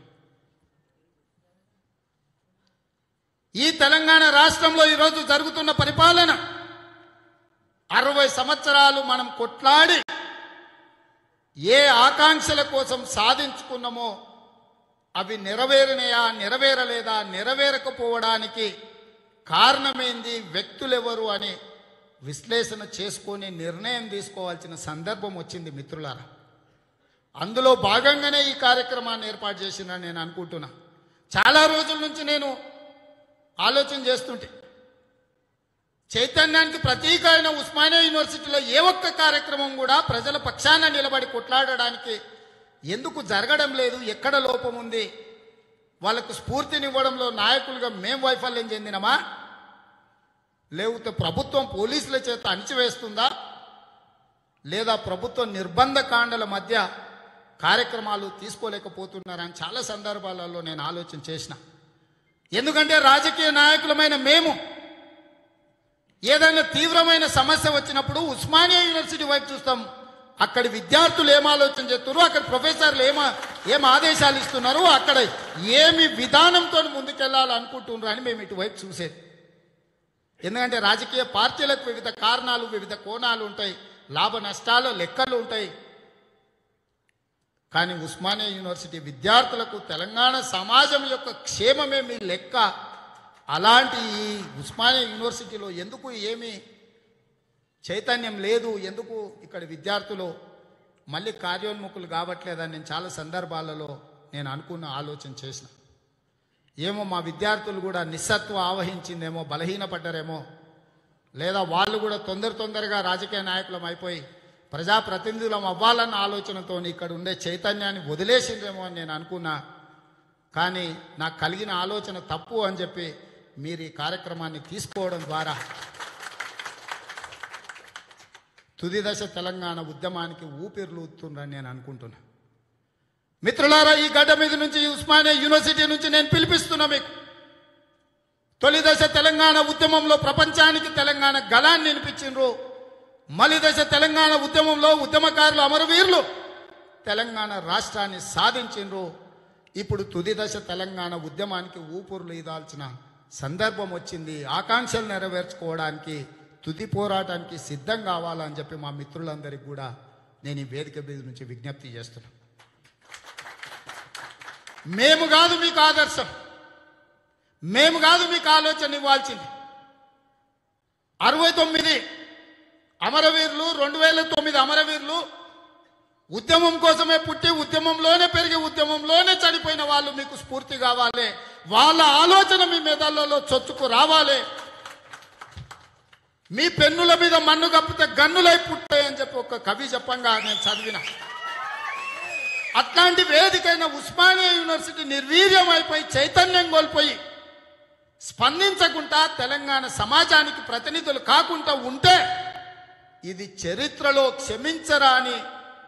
ఈ తెలంగాణ రాష్ట్రంలో ఈరోజు జరుగుతున్న పరిపాలన అరవై సంవత్సరాలు మనం కొట్లాడి ఏ ఆకాంక్షల కోసం సాధించుకున్నామో అవి నెరవేరినయా నెరవేరలేదా నెరవేరకపోవడానికి కారణమేంది వ్యక్తులెవరు అని విశ్లేషణ చేసుకొని నిర్ణయం తీసుకోవాల్సిన సందర్భం వచ్చింది మిత్రులారా అందులో భాగంగానే ఈ కార్యక్రమాన్ని ఏర్పాటు చేసిందని నేను అనుకుంటున్నా చాలా రోజుల నుంచి నేను ఆలోచన చేస్తుంటే చైతన్యానికి ప్రతీక అయిన ఉస్మానియా యూనివర్సిటీలో ఏ ఒక్క కార్యక్రమం కూడా ప్రజల పక్షాన నిలబడి కొట్లాడడానికి ఎందుకు జరగడం లేదు ఎక్కడ లోపం ఉంది వాళ్ళకు స్ఫూర్తినివ్వడంలో నాయకులుగా మేం వైఫల్యం చెందినమా లేకపోతే ప్రభుత్వం పోలీసుల చేత అణిచివేస్తుందా లేదా ప్రభుత్వ నిర్బంధ కాండల మధ్య కార్యక్రమాలు తీసుకోలేకపోతున్నారని చాలా సందర్భాలలో నేను ఆలోచన చేసిన ఎందుకంటే రాజకీయ నాయకులమైన మేము ఏదైనా తీవ్రమైన సమస్య వచ్చినప్పుడు ఉస్మానియా యూనివర్సిటీ వైపు చూస్తాం అక్కడి విద్యార్థులు ఏం ఆలోచన చేస్తున్నారు అక్కడ ప్రొఫెసర్లు ఏమ ఏం ఆదేశాలు ఇస్తున్నారు అక్కడ ఏమి విధానంతో ముందుకెళ్లాలనుకుంటున్నారు అని మేము ఇటువైపు చూసేది ఎందుకంటే రాజకీయ పార్టీలకు వివిధ కారణాలు వివిధ కోణాలు ఉంటాయి లాభ నష్టాలు లెక్కలు ఉంటాయి కానీ ఉస్మానియా యూనివర్సిటీ విద్యార్థులకు తెలంగాణ సమాజం యొక్క క్షేమమే మీ లెక్క అలాంటి ఈ ఉస్మానియా యూనివర్సిటీలో ఎందుకు ఏమి చైతన్యం లేదు ఎందుకు ఇక్కడ విద్యార్థులు మళ్ళీ కార్యోన్ముఖులు కావట్లేదని నేను చాలా సందర్భాలలో నేను అనుకున్న ఆలోచన చేసిన ఏమో మా విద్యార్థులు కూడా నిస్సత్వం ఆవహించిందేమో బలహీనపడ్డారేమో లేదా వాళ్ళు కూడా తొందర తొందరగా రాజకీయ నాయకులం అయిపోయి ప్రజాప్రతినిధులం అవ్వాలన్న ఆలోచనతో ఇక్కడ ఉండే చైతన్యాన్ని వదిలేసిందేమో అని నేను అనుకున్నా కానీ నాకు కలిగిన ఆలోచన తప్పు అని చెప్పి మీరు ఈ కార్యక్రమాన్ని తీసుకోవడం ద్వారా తుది దశ తెలంగాణ ఉద్యమానికి ఊపిరులూతుందని నేను అనుకుంటున్నా మిత్రులారా ఈ గడ్డ మీద నుంచి ఈ ఉస్మానియా యూనివర్సిటీ నుంచి నేను పిలిపిస్తున్నా మీకు తొలి దశ తెలంగాణ ఉద్యమంలో ప్రపంచానికి తెలంగాణ గళాన్ని వినిపించిండ్రు మలి దశ తెలంగాణ ఉద్యమంలో ఉద్యమకారులు అమరవీరులు తెలంగాణ రాష్ట్రాన్ని సాధించిండ్రు ఇప్పుడు తుది దశ తెలంగాణ ఉద్యమానికి ఊపిరులు ఇదాల్సిన సందర్భం వచ్చింది ఆకాంక్షలు నెరవేర్చుకోవడానికి తుది పోరాటానికి సిద్ధం కావాలని చెప్పి మా మిత్రులందరికీ కూడా నేను ఈ వేదిక మీద నుంచి విజ్ఞప్తి చేస్తున్నాను మేము కాదు మీకు ఆదర్శం మేము కాదు మీకు ఆలోచన ఇవ్వాల్సింది అరవై తొమ్మిది అమరవీరులు రెండు వేల తొమ్మిది అమరవీరులు ఉద్యమం కోసమే పుట్టి ఉద్యమంలోనే పెరిగి ఉద్యమంలోనే చనిపోయిన వాళ్ళు మీకు స్ఫూర్తి కావాలి వాళ్ళ ఆలోచన మీ మెదళ్ళలో చొచ్చుకు రావాలి మీ పెన్నుల మీద మన్ను కప్పితే గన్నులై పుట్టాయని చెప్పి ఒక కవి చెప్పంగా నేను చదివిన అట్లాంటి వేదికైన ఉస్మానియా యూనివర్సిటీ నిర్వీర్యం అయిపోయి చైతన్యం కోల్పోయి స్పందించకుండా తెలంగాణ సమాజానికి ప్రతినిధులు కాకుండా ఉంటే ఇది చరిత్రలో క్షమించరాని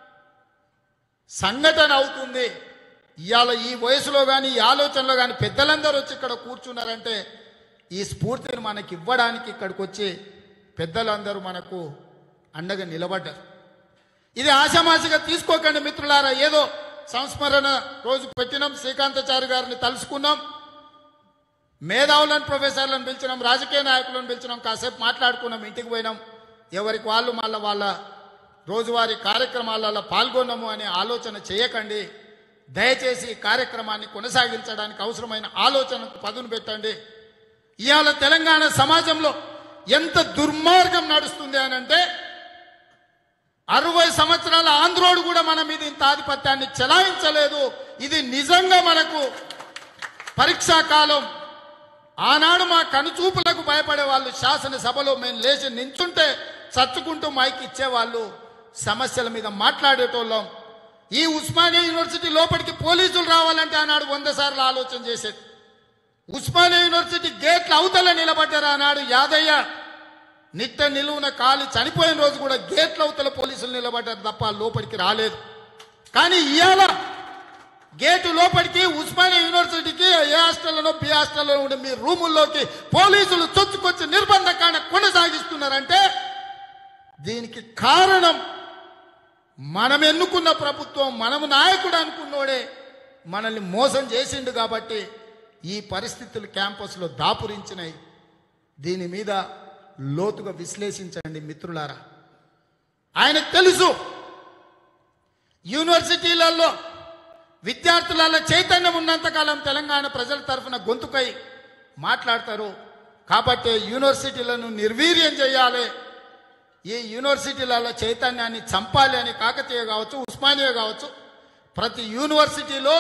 సంఘటన అవుతుంది ఇవాళ ఈ వయసులో కానీ ఈ ఆలోచనలో కానీ పెద్దలందరూ వచ్చి ఇక్కడ కూర్చున్నారంటే ఈ స్ఫూర్తిని మనకి ఇవ్వడానికి ఇక్కడికి వచ్చి పెద్దలందరూ మనకు అండగా నిలబడ్డారు ఇది ఆశామాషిగా తీసుకోకండి మిత్రులారా ఏదో సంస్మరణ రోజు పెట్టినాం శ్రీకాంతాచారి గారిని తలుసుకున్నాం మేధావులను ప్రొఫెసర్లను పిలిచినాం రాజకీయ నాయకులను పిలిచినాం కాసేపు మాట్లాడుకున్నాం ఇంటికి పోయినాం ఎవరికి వాళ్ళు మళ్ళీ వాళ్ళ రోజువారీ కార్యక్రమాలలో పాల్గొన్నాము అనే ఆలోచన చేయకండి దయచేసి ఈ కార్యక్రమాన్ని కొనసాగించడానికి అవసరమైన ఆలోచనకు పదును పెట్టండి ఇవాళ తెలంగాణ సమాజంలో ఎంత దుర్మార్గం నడుస్తుంది అని అంటే అరవై సంవత్సరాల ఆంధ్రోడు కూడా మన మీద ఇంత ఆధిపత్యాన్ని చెలాయించలేదు ఇది నిజంగా మనకు పరీక్షా కాలం ఆనాడు మా కనుచూపులకు భయపడే వాళ్ళు శాసనసభలో మేము లేచి నించుంటే చచ్చుకుంటూ మైకి ఇచ్చేవాళ్ళు సమస్యల మీద మాట్లాడేటోళ్ళం ఈ ఉస్మానియా యూనివర్సిటీ లోపలికి పోలీసులు రావాలంటే ఆనాడు వంద సార్లు ఆలోచన చేసేది ఉస్మానియా యూనివర్సిటీ గేట్ల అవతల నిలబడ్డారు ఆనాడు యాదయ్య నిట్ట నిలువున కాలి చనిపోయిన రోజు కూడా గేట్ల అవతల పోలీసులు నిలబడ్డారు తప్ప లోపలికి రాలేదు కానీ ఇవాళ గేటు లోపలికి ఉస్మానియా యూనివర్సిటీకి ఏ హాస్టల్లోనో బి హాస్టల్లో ఉండే మీ రూముల్లోకి పోలీసులు చొచ్చుకొచ్చి నిర్బంధకాండ కొనసాగిస్తున్నారంటే దీనికి కారణం మనం ఎన్నుకున్న ప్రభుత్వం మనము నాయకుడు అనుకున్నోడే మనల్ని మోసం చేసిండు కాబట్టి ఈ పరిస్థితులు క్యాంపస్లో దాపురించినాయి దీని మీద లోతుగా విశ్లేషించండి మిత్రులారా ఆయనకు తెలుసు యూనివర్సిటీలలో విద్యార్థులలో చైతన్యం ఉన్నంతకాలం తెలంగాణ ప్రజల తరఫున గొంతుకై మాట్లాడతారు కాబట్టి యూనివర్సిటీలను నిర్వీర్యం చేయాలి ఈ యూనివర్సిటీలలో చైతన్యాన్ని చంపాలి అని కాకతీయ కావచ్చు ఉస్మానియా కావచ్చు ప్రతి యూనివర్సిటీలో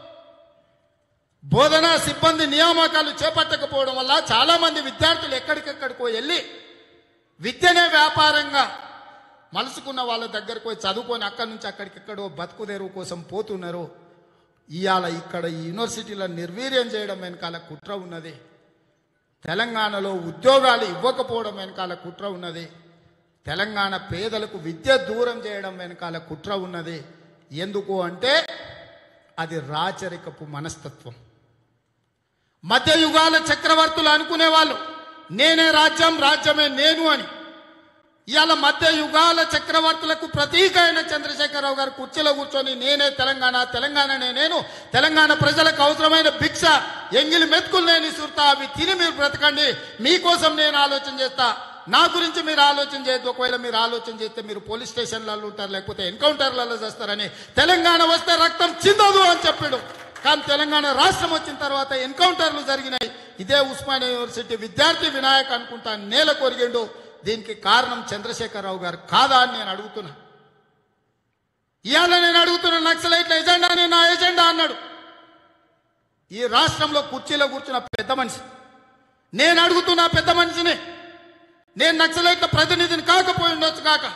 బోధనా సిబ్బంది నియామకాలు చేపట్టకపోవడం వల్ల చాలా మంది విద్యార్థులు ఎక్కడికెక్కడికో వెళ్ళి విద్యనే వ్యాపారంగా మలుసుకున్న వాళ్ళ దగ్గరకు పోయి చదువుకొని అక్కడి నుంచి అక్కడికెక్కడో బతుకు తెరువు కోసం పోతున్నారు ఇవాళ ఇక్కడ ఈ యూనివర్సిటీలను నిర్వీర్యం చేయడం వెనకాల కుట్ర ఉన్నది తెలంగాణలో ఉద్యోగాలు ఇవ్వకపోవడం వెనకాల కుట్ర ఉన్నది తెలంగాణ పేదలకు విద్య దూరం చేయడం వెనకాల కుట్ర ఉన్నది ఎందుకు అంటే అది రాచరికపు మనస్తత్వం మధ్యయుగాల చక్రవర్తులు అనుకునేవాళ్ళు నేనే రాజ్యం రాజ్యమే నేను అని ఇవాళ మధ్య యుగాల చక్రవర్తులకు ప్రతీక అయిన చంద్రశేఖరరావు గారు కుర్చీలో కూర్చొని నేనే తెలంగాణ తెలంగాణనే నేను తెలంగాణ ప్రజలకు అవసరమైన భిక్ష ఎంగిలి మెతుకులు నేను ఇసురుతా అవి తిని మీరు బ్రతకండి మీకోసం నేను ఆలోచన చేస్తా నా గురించి మీరు ఆలోచన చేయొద్దు ఒకవేళ మీరు ఆలోచన చేస్తే మీరు పోలీస్ స్టేషన్లలో ఉంటారు లేకపోతే ఎన్కౌంటర్లలో చేస్తారని తెలంగాణ వస్తే రక్తం చిందదు అని చెప్పాడు కానీ తెలంగాణ రాష్ట్రం వచ్చిన తర్వాత ఎన్కౌంటర్లు జరిగినాయి ఇదే ఉస్మానియా యూనివర్సిటీ విద్యార్థి వినాయక్ అనుకుంటా నేల కొరిగిండు దీనికి కారణం చంద్రశేఖరరావు గారు కాదా అని నేను అడుగుతున్నా ఇవాళ నేను అడుగుతున్న నక్సలైట్ల ఎజెండానే నా ఎజెండా అన్నాడు ఈ రాష్ట్రంలో కుర్చీలో కూర్చున్న పెద్ద మనిషి నేను అడుగుతున్న పెద్ద మనిషిని నేను నక్సలైట్ల ప్రతినిధిని కాకపోయి ఉండొచ్చు కాక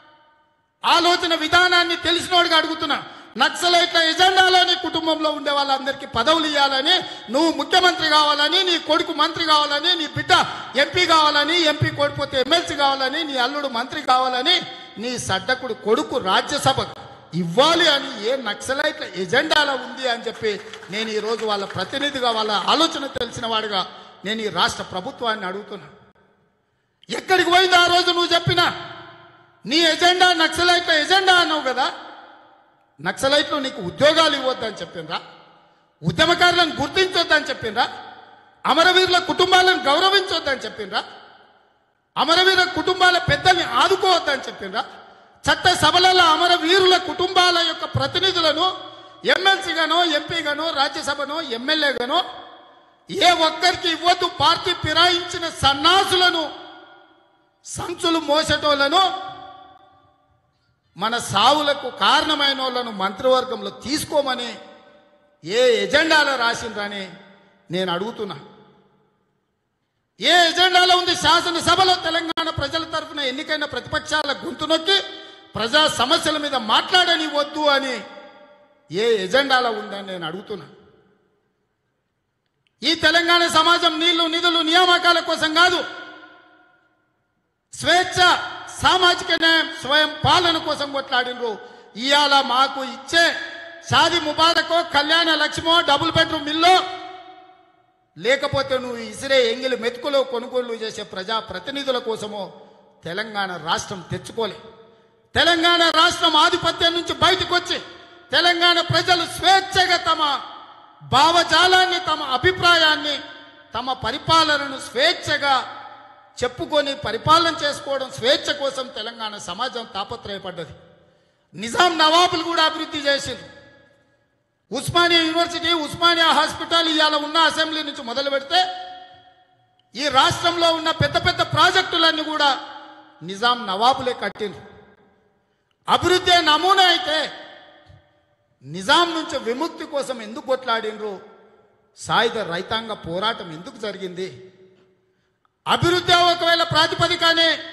ఆలోచన విధానాన్ని తెలిసినోడిగా అడుగుతున్నా నక్సలైట్ల ఎజెండాలో నీ కుటుంబంలో ఉండే వాళ్ళందరికీ పదవులు ఇవ్వాలని నువ్వు ముఖ్యమంత్రి కావాలని నీ కొడుకు మంత్రి కావాలని నీ బిడ్డ ఎంపీ కావాలని ఎంపీ కోడిపోతే ఎమ్మెల్సీ కావాలని నీ అల్లుడు మంత్రి కావాలని నీ సడ్డకుడు కొడుకు రాజ్యసభ ఇవ్వాలి అని ఏ నక్సలైట్ల ఎజెండాలో ఉంది అని చెప్పి నేను ఈరోజు వాళ్ళ ప్రతినిధిగా వాళ్ళ ఆలోచన తెలిసిన వాడిగా నేను ఈ రాష్ట్ర ప్రభుత్వాన్ని అడుగుతున్నా ఎక్కడికి పోయింది ఆ రోజు నువ్వు చెప్పినా నీ ఎజెండా నక్సలైట్ల ఎజెండా అన్నావు కదా నక్సలైట్లు నీకు ఉద్యోగాలు ఇవ్వద్దని చెప్పిండ్రా ఉద్యమకారులను గుర్తించొద్దని చెప్పిండ్రా అమరవీరుల కుటుంబాలను గౌరవించొద్దని చెప్పిండ్రా అమరవీరుల కుటుంబాల పెద్దల్ని ఆదుకోవద్దని చెప్పిండ్రా చట్ట సభలలో అమరవీరుల కుటుంబాల యొక్క ప్రతినిధులను ఎమ్మెల్సీగానో ఎంపీగానో రాజ్యసభనో ఎమ్మెల్యేగానో ఏ ఒక్కరికి ఇవ్వద్దు పార్టీ ఫిరాయించిన సన్నాసులను సంచులు మోసేటోళ్లను మన సావులకు కారణమైన వాళ్ళను మంత్రివర్గంలో తీసుకోమని ఏ ఎజెండాలో రాసిండ్రని నేను అడుగుతున్నా ఏ ఎజెండాలో ఉంది శాసనసభలో తెలంగాణ ప్రజల తరఫున ఎన్నికైన ప్రతిపక్షాల గొంతు నొక్కి ప్రజా సమస్యల మీద మాట్లాడని వద్దు అని ఏ ఎజెండాలో ఉందని నేను అడుగుతున్నా ఈ తెలంగాణ సమాజం నీళ్లు నిధులు నియామకాల కోసం కాదు స్వేచ్ఛ సామాజిక న్యాయం స్వయం పాలన కోసం కొట్లాడినరు ఇవాళ మాకు ఇచ్చే షాది ముబారకో కళ్యాణ లక్ష్మో డబుల్ బెడ్రూమ్ ఇల్లు లేకపోతే నువ్వు ఇసిరే ఎంగిలి మెతుకులో కొనుగోలు చేసే ప్రజా ప్రతినిధుల కోసమో తెలంగాణ రాష్ట్రం తెచ్చుకోలే తెలంగాణ రాష్ట్రం ఆధిపత్యం నుంచి బయటకు వచ్చి తెలంగాణ ప్రజలు స్వేచ్ఛగా తమ భావజాలాన్ని తమ అభిప్రాయాన్ని తమ పరిపాలనను స్వేచ్ఛగా చెప్పుకొని పరిపాలన చేసుకోవడం స్వేచ్ఛ కోసం తెలంగాణ సమాజం తాపత్రయపడ్డది నిజాం నవాబులు కూడా అభివృద్ధి చేసింది ఉస్మానియా యూనివర్సిటీ ఉస్మానియా హాస్పిటల్ ఇవాళ ఉన్న అసెంబ్లీ నుంచి మొదలు పెడితే ఈ రాష్ట్రంలో ఉన్న పెద్ద పెద్ద ప్రాజెక్టులన్నీ కూడా నిజాం నవాబులే కట్టిండ్రు అభివృద్ధి నమూనా అయితే నిజాం నుంచి విముక్తి కోసం ఎందుకు కొట్లాడినరు సాయుధ రైతాంగ పోరాటం ఎందుకు జరిగింది అభివృద్ధి ఒకవేళ ప్రాతిపదికనే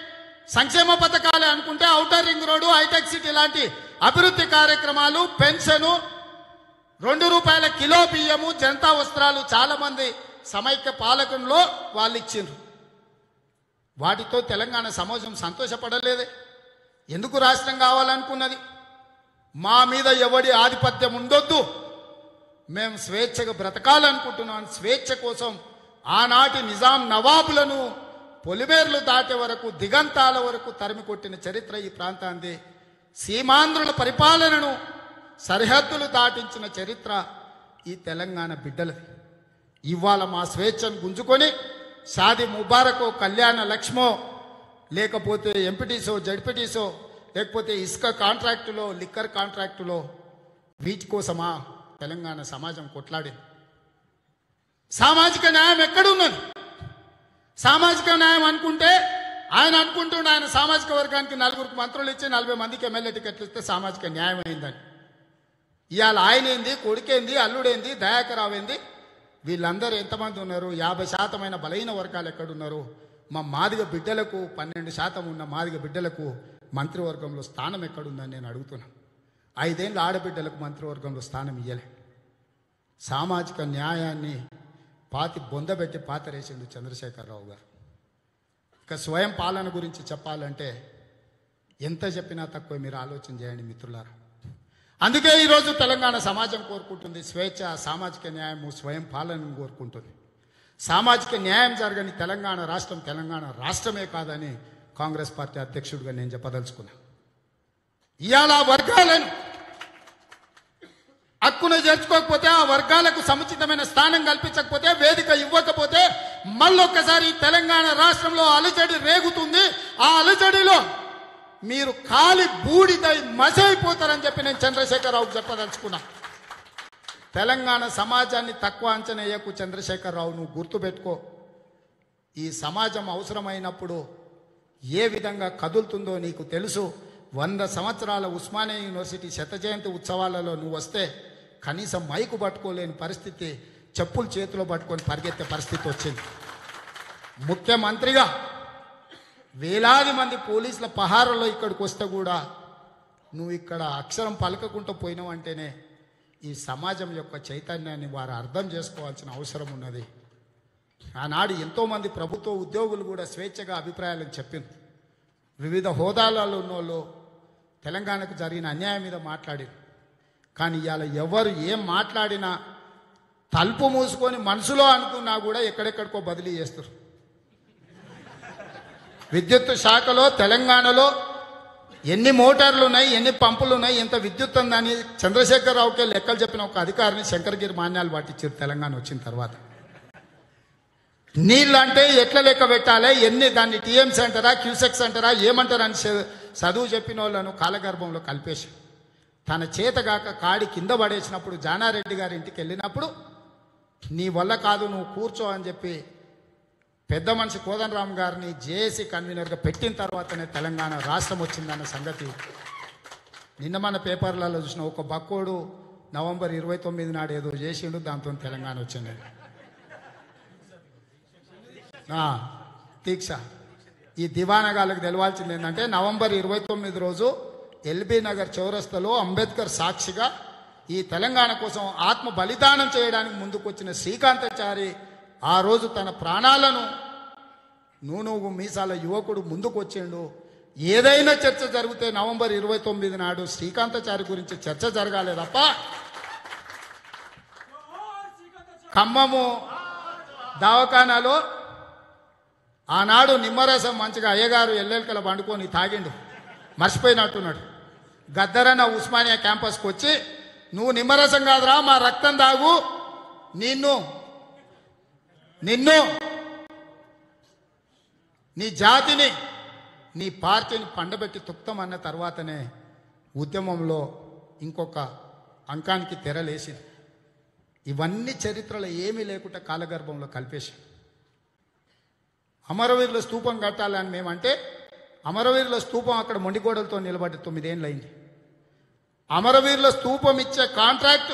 సంక్షేమ పథకాలే అనుకుంటే ఔటర్ రింగ్ రోడ్డు హైటెక్ సిటీ లాంటి అభివృద్ధి కార్యక్రమాలు పెన్షను రెండు రూపాయల కిలో బియ్యము జనతా వస్త్రాలు చాలా మంది సమైక్య పాలకంలో వాళ్ళు ఇచ్చిండ్రు వాటితో తెలంగాణ సమాజం సంతోషపడలేదే ఎందుకు రాష్ట్రం కావాలనుకున్నది మా మీద ఎవడి ఆధిపత్యం ఉండొద్దు మేము స్వేచ్ఛగా బ్రతకాలనుకుంటున్నాం స్వేచ్ఛ కోసం ఆనాటి నిజాం నవాబులను పొలిమేర్లు దాటే వరకు దిగంతాల వరకు తరిమి కొట్టిన చరిత్ర ఈ ప్రాంతాన్ని సీమాంధ్రుల పరిపాలనను సరిహద్దులు దాటించిన చరిత్ర ఈ తెలంగాణ బిడ్డలది ఇవాళ మా స్వేచ్ఛను గుంజుకొని షాది ముబారకో కళ్యాణ లక్ష్మో లేకపోతే ఎంపీటీసో జడ్పీటీసో లేకపోతే ఇసుక కాంట్రాక్టులో లిక్కర్ కాంట్రాక్టులో వీటి కోసమా తెలంగాణ సమాజం కొట్లాడింది సామాజిక న్యాయం ఎక్కడున్నది సామాజిక న్యాయం అనుకుంటే ఆయన అనుకుంటుండే ఆయన సామాజిక వర్గానికి నలుగురికి మంత్రులు ఇచ్చి నలభై మందికి ఎమ్మెల్యే టికెట్లు ఇస్తే సామాజిక న్యాయం అయిందని ఇవాళ ఆయన ఏంది కొడుకేంది అల్లుడేంది దయాకరావు ఏంది వీళ్ళందరూ ఎంతమంది ఉన్నారు యాభై శాతమైన బలహీన వర్గాలు ఎక్కడున్నారు మా మాదిగ బిడ్డలకు పన్నెండు శాతం ఉన్న మాదిగ బిడ్డలకు మంత్రివర్గంలో స్థానం ఎక్కడుందని నేను అడుగుతున్నాను ఐదేళ్ళు ఆడబిడ్డలకు మంత్రివర్గంలో స్థానం ఇయ్యలే సామాజిక న్యాయాన్ని పాతి బొందబెట్టి పాతరేసిండు చంద్రశేఖరరావు గారు ఇక స్వయం పాలన గురించి చెప్పాలంటే ఎంత చెప్పినా తక్కువ మీరు ఆలోచన చేయండి మిత్రులారా అందుకే ఈరోజు తెలంగాణ సమాజం కోరుకుంటుంది స్వేచ్ఛ సామాజిక న్యాయము స్వయం పాలనను కోరుకుంటుంది సామాజిక న్యాయం జరగని తెలంగాణ రాష్ట్రం తెలంగాణ రాష్ట్రమే కాదని కాంగ్రెస్ పార్టీ అధ్యక్షుడిగా నేను చెప్పదలుచుకున్నా ఇవాళ ఆ వర్గాలను హక్కును చేర్చుకోకపోతే ఆ వర్గాలకు సముచితమైన స్థానం కల్పించకపోతే వేదిక ఇవ్వకపోతే మళ్ళొక్కసారి ఈ తెలంగాణ రాష్ట్రంలో అలజడి రేగుతుంది ఆ అలజడిలో మీరు కాలి బూడిదై మసైపోతారని చెప్పి నేను చంద్రశేఖరరావుకు చెప్పదలుచుకున్నా తెలంగాణ సమాజాన్ని తక్కువ అంచనా వేయకు చంద్రశేఖరరావు నువ్వు గుర్తుపెట్టుకో ఈ సమాజం అవసరమైనప్పుడు ఏ విధంగా కదులుతుందో నీకు తెలుసు వంద సంవత్సరాల ఉస్మానియా యూనివర్సిటీ శత జయంతి ఉత్సవాలలో నువ్వు వస్తే కనీసం మైకు పట్టుకోలేని పరిస్థితి చెప్పులు చేతిలో పట్టుకొని పరిగెత్తే పరిస్థితి వచ్చింది ముఖ్యమంత్రిగా వేలాది మంది పోలీసుల పహారంలో ఇక్కడికి వస్తే కూడా నువ్వు ఇక్కడ అక్షరం పలకకుండా పోయినావంటేనే ఈ సమాజం యొక్క చైతన్యాన్ని వారు అర్థం చేసుకోవాల్సిన అవసరం ఉన్నది ఆనాడు ఎంతోమంది ప్రభుత్వ ఉద్యోగులు కూడా స్వేచ్ఛగా అభిప్రాయాలను చెప్పింది వివిధ హోదాలలో ఉన్నోళ్ళు తెలంగాణకు జరిగిన అన్యాయం మీద మాట్లాడారు కానీ ఇవాళ ఎవరు ఏం మాట్లాడినా తలుపు మూసుకొని మనసులో అనుకున్నా కూడా ఎక్కడెక్కడికో బదిలీ చేస్తారు విద్యుత్ శాఖలో తెలంగాణలో ఎన్ని మోటార్లు ఉన్నాయి ఎన్ని పంపులు ఉన్నాయి ఎంత విద్యుత్ ఉందని చంద్రశేఖరరావుకే లెక్కలు చెప్పిన ఒక అధికారిని శంకరగిరి మాన్యాలు పాటించారు తెలంగాణ వచ్చిన తర్వాత నీళ్ళు అంటే ఎట్లా లెక్క పెట్టాలి ఎన్ని దాన్ని టీఎంసీ అంటారా క్యూసెక్స్ అంటారా ఏమంటారా అని చ- చదువు చెప్పిన వాళ్ళను కాలగర్భంలో కలిపేసి తన చేతగాక కాడి కింద పడేసినప్పుడు జానారెడ్డి గారి ఇంటికి వెళ్ళినప్పుడు నీ వల్ల కాదు నువ్వు కూర్చో అని చెప్పి పెద్ద మనిషి కోదండరామ్ గారిని జేఏసీ కన్వీనర్గా పెట్టిన తర్వాతనే తెలంగాణ రాష్ట్రం వచ్చిందన్న సంగతి నిన్న మన పేపర్లలో చూసిన ఒక బక్కోడు నవంబర్ ఇరవై తొమ్మిది నాడు ఏదో చేసిండు దాంతో తెలంగాణ వచ్చింది ఆ, దీక్ష ఈ దివానగాళ్ళకి తెలవాల్సింది ఏంటంటే నవంబర్ ఇరవై తొమ్మిది రోజు ఎల్బీ నగర్ చౌరస్తలో అంబేద్కర్ సాక్షిగా ఈ తెలంగాణ కోసం ఆత్మ బలిదానం చేయడానికి ముందుకొచ్చిన శ్రీకాంతాచారి ఆ రోజు తన ప్రాణాలను నూనూగు మీసాల యువకుడు ముందుకు వచ్చిండు ఏదైనా చర్చ జరిగితే నవంబర్ ఇరవై తొమ్మిది నాడు శ్రీకాంతాచారి గురించి చర్చ జరగాలి తప్ప ఖమ్మము దవాఖానాలో ఆనాడు నిమ్మరసం మంచిగా అయ్యగారు ఎల్లెలకల పండుకొని తాగిండు మర్చిపోయినట్టున్నాడు గద్దరన్న ఉస్మానియా క్యాంపస్కి వచ్చి నువ్వు నిమ్మరసం కాదురా మా రక్తం తాగు నిన్ను నిన్ను నీ జాతిని నీ పార్టీని పండబెట్టి తుక్తామన్న తర్వాతనే ఉద్యమంలో ఇంకొక అంకానికి తెరలేసింది ఇవన్నీ చరిత్రలో ఏమీ లేకుండా కాలగర్భంలో కలిపేసి అమరవీరుల స్తూపం కట్టాలని మేమంటే అమరవీరుల స్తూపం అక్కడ మొండిగోడలతో నిలబడి తొమ్మిదేళ్ళు అయింది అమరవీరుల స్తూపం ఇచ్చే కాంట్రాక్ట్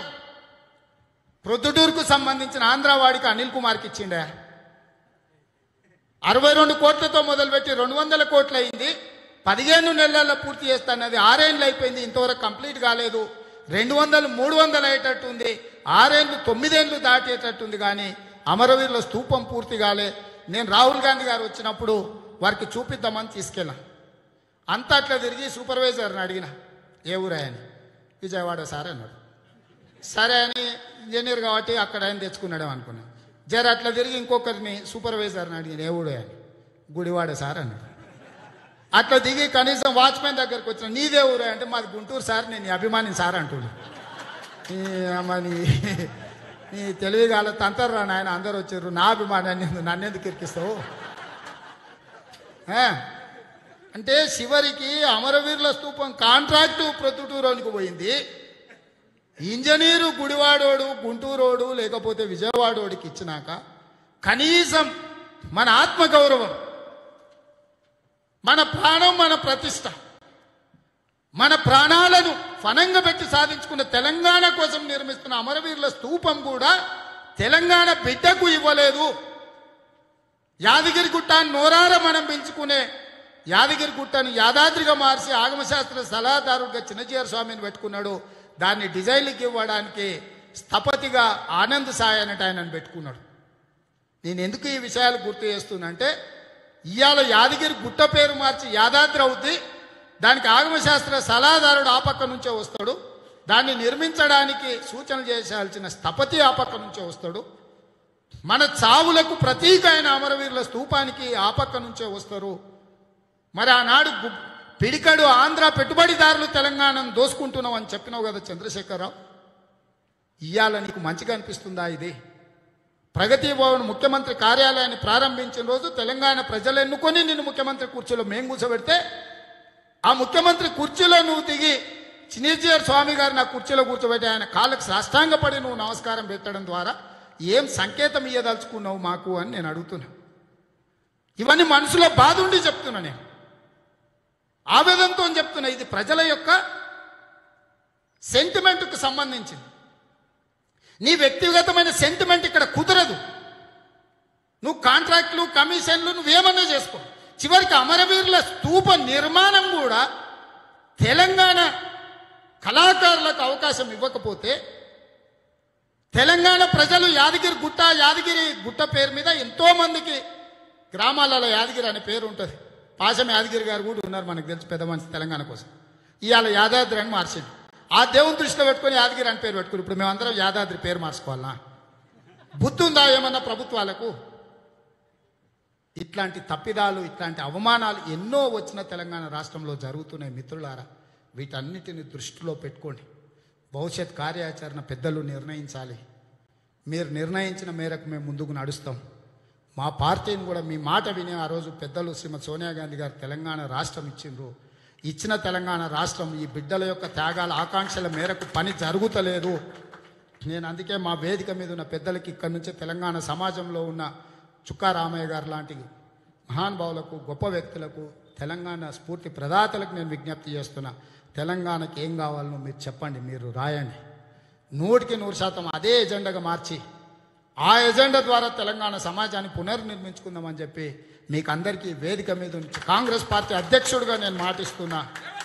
ప్రొద్దుటూరుకు సంబంధించిన ఆంధ్ర వాడికి అనిల్ కుమార్కి ఇచ్చిండే అరవై రెండు కోట్లతో మొదలుపెట్టి రెండు వందల కోట్లు అయింది పదిహేను నెలల్లో పూర్తి చేస్తానది ఆరేళ్ళు అయిపోయింది ఇంతవరకు కంప్లీట్ కాలేదు రెండు వందలు మూడు వందలు అయ్యేటట్టు ఉంది ఆరేళ్ళు తొమ్మిదేళ్ళు దాటేటట్టుంది కానీ అమరవీరుల స్తూపం పూర్తి కాలే నేను రాహుల్ గాంధీ గారు వచ్చినప్పుడు వారికి చూపిద్దామని తీసుకెళ్ళాను అంతా అట్లా తిరిగి సూపర్వైజర్ని అడిగిన ఏ ఊరాయని విజయవాడ సార్ అన్నాడు సరే అని ఇంజనీర్ కాబట్టి అక్కడ ఆయన తెచ్చుకున్నాడు అనుకున్నాను జర అట్లా తిరిగి ఇంకొకరిని సూపర్వైజర్ని అడిగిన ఏ ఊరు అని గుడివాడ సార్ అన్నాడు అట్లా దిగి కనీసం వాచ్మెన్ దగ్గరికి వచ్చిన నీదే ఊరు అంటే మాది గుంటూరు సార్ నేను నీ అభిమాని సార్ అంటుడు ఈ అమ్మ నీ నీ తెలివి కాల తంతర్రా నాయన అందరు వచ్చారు నా అభిమానాన్ని నన్నెందుకు ఇరికిస్తావు ఆ? అంటే చివరికి అమరవీరుల స్తూపం కాంట్రాక్టు ప్రొద్దుటూరునికి పోయింది ఇంజనీరు గుడివాడోడు గుంటూరోడు లేకపోతే విజయవాడోడికి ఇచ్చినాక కనీసం మన ఆత్మగౌరవం మన ప్రాణం మన ప్రతిష్ట మన ప్రాణాలను ఫనంగా పెట్టి సాధించుకున్న తెలంగాణ కోసం నిర్మిస్తున్న అమరవీరుల స్తూపం కూడా తెలంగాణ బిడ్డకు ఇవ్వలేదు యాదగిరి గుట్ట నోరార మనం పెంచుకునే యాదగిరి గుట్టను యాదాద్రిగా మార్చి ఆగమశాస్త్ర సలహాదారుడిగా చిన్నజీఆర్ స్వామిని పెట్టుకున్నాడు దాన్ని డిజైన్కి ఇవ్వడానికి స్థపతిగా ఆనంద్ సాయ్ అన్నట్టు ఆయనను పెట్టుకున్నాడు నేను ఎందుకు ఈ విషయాలు గుర్తు చేస్తున్నంటే ఇవాళ యాదగిరి గుట్ట పేరు మార్చి యాదాద్రి అవుద్ది దానికి ఆగమశాస్త్ర సలహాదారుడు ఆ పక్క నుంచే వస్తాడు దాన్ని నిర్మించడానికి సూచనలు చేయాల్సిన స్థపతి ఆ పక్క నుంచే వస్తాడు మన చావులకు ప్రతీక అయిన అమరవీరుల స్తూపానికి ఆ పక్క నుంచే వస్తారు మరి ఆనాడు గు- పిడికడు ఆంధ్ర పెట్టుబడిదారులు తెలంగాణను దోసుకుంటున్నాం అని చెప్పినావు కదా చంద్రశేఖరరావు ఇవాళ నీకు మంచిగా అనిపిస్తుందా ఇది ప్రగతి భవన్ ముఖ్యమంత్రి కార్యాలయాన్ని ప్రారంభించిన రోజు తెలంగాణ ప్రజలు ఎన్నుకొని నిన్ను ముఖ్యమంత్రి కుర్చీలో మేము కూర్చోబెడితే ఆ ముఖ్యమంత్రి కుర్చీలో నువ్వు దిగి చిన్నజీఆర్ స్వామి గారు నా కుర్చీలో కూర్చోబెట్టి ఆయన కాళ్ళకు సాష్టాంగపడి నువ్వు నమస్కారం పెట్టడం ద్వారా ఏం సంకేతం ఇయ్యదలుచుకున్నావు మాకు అని నేను అడుగుతున్నా ఇవన్నీ మనసులో బాధ ఉండి చెప్తున్నా నేను ఆవేదనతో చెప్తున్నా ఇది ప్రజల యొక్క సెంటిమెంట్కు సంబంధించింది నీ వ్యక్తిగతమైన సెంటిమెంట్ ఇక్కడ కుదరదు నువ్వు కాంట్రాక్ట్లు కమిషన్లు నువ్వేమన్నా చేసుకో చివరికి అమరవీరుల స్తూప నిర్మాణం కూడా తెలంగాణ కళాకారులకు అవకాశం ఇవ్వకపోతే తెలంగాణ ప్రజలు యాదగిరి గుట్ట యాదగిరి గుట్ట పేరు మీద ఎంతో మందికి గ్రామాలలో యాదగిరి అనే పేరు ఉంటుంది పాశం యాదగిరి గారు కూడా ఉన్నారు మనకు తెలుసు పెద్ద మనిషి తెలంగాణ కోసం ఇవాళ యాదాద్రి అని మార్చింది ఆ దేవుని దృష్టిలో పెట్టుకొని యాదగిరి అని పేరు పెట్టుకుని ఇప్పుడు మేమందరం యాదాద్రి పేరు మార్చుకోవాలనా బుద్ధి ఉందా ఏమన్నా ప్రభుత్వాలకు ఇట్లాంటి తప్పిదాలు ఇట్లాంటి అవమానాలు ఎన్నో వచ్చిన తెలంగాణ రాష్ట్రంలో జరుగుతున్నాయి మిత్రులారా వీటన్నిటిని దృష్టిలో పెట్టుకోండి భవిష్యత్ కార్యాచరణ పెద్దలు నిర్ణయించాలి మీరు నిర్ణయించిన మేరకు మేము ముందుకు నడుస్తాం మా పార్టీని కూడా మీ మాట విని ఆ రోజు పెద్దలు శ్రీమతి సోనియా గాంధీ గారు తెలంగాణ రాష్ట్రం ఇచ్చిండ్రు ఇచ్చిన తెలంగాణ రాష్ట్రం ఈ బిడ్డల యొక్క త్యాగాల ఆకాంక్షల మేరకు పని జరుగుతలేదు నేను అందుకే మా వేదిక మీద ఉన్న పెద్దలకి ఇక్కడి నుంచే తెలంగాణ సమాజంలో ఉన్న చుక్కా రామయ్య గారు లాంటి మహానుభావులకు గొప్ప వ్యక్తులకు తెలంగాణ స్ఫూర్తి ప్రదాతలకు నేను విజ్ఞప్తి చేస్తున్నా తెలంగాణకి ఏం కావాలనో మీరు చెప్పండి మీరు రాయండి నూటికి నూరు శాతం అదే ఎజెండాగా మార్చి ఆ ఎజెండా ద్వారా తెలంగాణ సమాజాన్ని పునర్నిర్మించుకుందామని చెప్పి మీకు అందరికీ వేదిక మీద నుంచి కాంగ్రెస్ పార్టీ అధ్యక్షుడిగా నేను మాటిస్తున్నా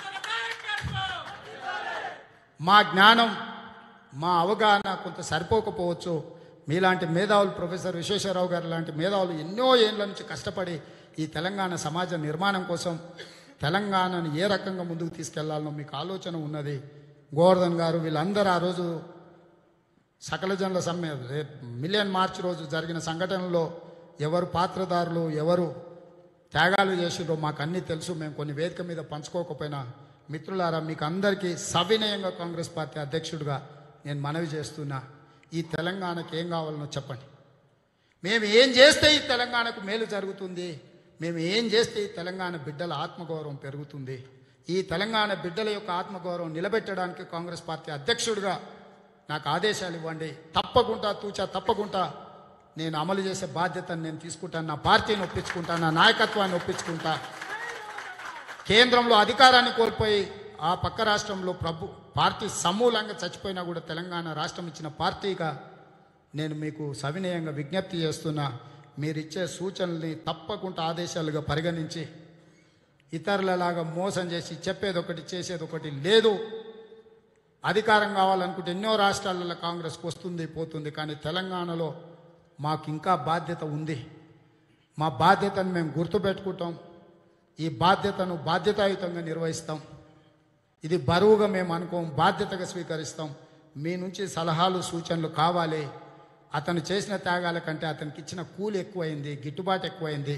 మా జ్ఞానం మా అవగాహన కొంత సరిపోకపోవచ్చు మీలాంటి మేధావులు ప్రొఫెసర్ విశ్వేశ్వరరావు గారు లాంటి మేధావులు ఎన్నో ఏళ్ళ నుంచి కష్టపడి ఈ తెలంగాణ సమాజ నిర్మాణం కోసం తెలంగాణను ఏ రకంగా ముందుకు తీసుకెళ్లాలనో మీకు ఆలోచన ఉన్నది గోవర్ధన్ గారు వీళ్ళందరూ ఆ రోజు సకల జనుల సమ్మె రే- మిలియన్ మార్చ్ రోజు జరిగిన సంఘటనలో ఎవరు పాత్రదారులు ఎవరు త్యాగాలు చేసిండ్రో మాకు అన్నీ తెలుసు మేము కొన్ని వేదిక మీద పంచుకోకపోయినా మిత్రులారా మీకు అందరికీ సవినయంగా కాంగ్రెస్ పార్టీ అధ్యక్షుడిగా నేను మనవి చేస్తున్నా ఈ తెలంగాణకి ఏం కావాలనో చెప్పండి మేము ఏం చేస్తే ఈ తెలంగాణకు మేలు జరుగుతుంది మేము ఏం చేస్తే ఈ తెలంగాణ బిడ్డల ఆత్మగౌరవం పెరుగుతుంది ఈ తెలంగాణ బిడ్డల యొక్క ఆత్మగౌరవం నిలబెట్టడానికి కాంగ్రెస్ పార్టీ అధ్యక్షుడిగా నాకు ఆదేశాలు ఇవ్వండి తప్పకుండా తూచా తప్పకుండా నేను అమలు చేసే బాధ్యతను నేను తీసుకుంటాను నా పార్టీని ఒప్పించుకుంటాను నా నాయకత్వాన్ని ఒప్పించుకుంటా కేంద్రంలో అధికారాన్ని కోల్పోయి ఆ పక్క రాష్ట్రంలో ప్రభు పార్టీ సమూలంగా చచ్చిపోయినా కూడా తెలంగాణ రాష్ట్రం ఇచ్చిన పార్టీగా నేను మీకు సవినయంగా విజ్ఞప్తి చేస్తున్నా మీరిచ్చే సూచనల్ని తప్పకుండా ఆదేశాలుగా పరిగణించి ఇతరులలాగా మోసం చేసి చెప్పేది ఒకటి చేసేది ఒకటి లేదు అధికారం కావాలనుకుంటే ఎన్నో రాష్ట్రాలలో కాంగ్రెస్కి వస్తుంది పోతుంది కానీ తెలంగాణలో మాకు ఇంకా బాధ్యత ఉంది మా బాధ్యతను మేము గుర్తుపెట్టుకుంటాం ఈ బాధ్యతను బాధ్యతాయుతంగా నిర్వహిస్తాం ఇది బరువుగా మేము అనుకోం బాధ్యతగా స్వీకరిస్తాం మీ నుంచి సలహాలు సూచనలు కావాలి అతను చేసిన త్యాగాల కంటే అతనికి ఇచ్చిన కూలి ఎక్కువైంది గిట్టుబాటు ఎక్కువైంది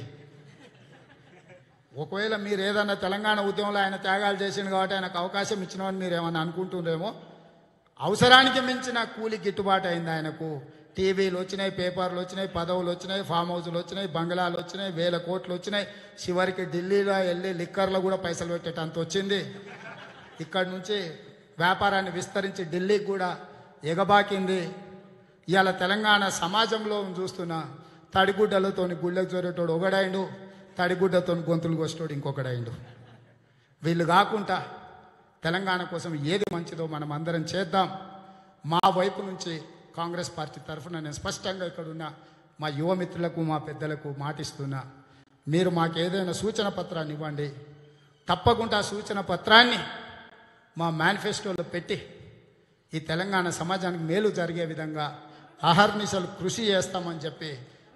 ఒకవేళ మీరు ఏదన్నా తెలంగాణ ఉద్యమంలో ఆయన త్యాగాలు చేసిండు కాబట్టి ఆయనకు అవకాశం ఇచ్చినామని మీరు ఏమన్నా అనుకుంటుండ్రేమో అవసరానికి మించిన కూలి గిట్టుబాటు అయింది ఆయనకు టీవీలు వచ్చినాయి పేపర్లు వచ్చినాయి పదవులు వచ్చినాయి ఫామ్ హౌస్లు వచ్చినాయి బంగ్లాలు వచ్చినాయి వేల కోట్లు వచ్చినాయి చివరికి ఢిల్లీలో వెళ్ళి లిక్కర్లో కూడా పైసలు పెట్టేటంత వచ్చింది ఇక్కడి నుంచి వ్యాపారాన్ని విస్తరించి ఢిల్లీకి కూడా ఎగబాకింది ఇవాళ తెలంగాణ సమాజంలో చూస్తున్న తడిగుడ్డలతోని గుళ్ళకు జోరేటోడు ఒకడైండు తడిగుడ్డతో గొంతులు కోసేటోడు ఇంకొకడైండు వీళ్ళు కాకుండా తెలంగాణ కోసం ఏది మంచిదో మనం అందరం చేద్దాం మా వైపు నుంచి కాంగ్రెస్ పార్టీ తరఫున నేను స్పష్టంగా ఇక్కడున్న మా యువ మిత్రులకు మా పెద్దలకు మాటిస్తున్నా మీరు మాకు ఏదైనా సూచన పత్రాన్ని ఇవ్వండి తప్పకుండా ఆ సూచన పత్రాన్ని మా మేనిఫెస్టోలో పెట్టి ఈ తెలంగాణ సమాజానికి మేలు జరిగే విధంగా అహర్నిశలు కృషి చేస్తామని చెప్పి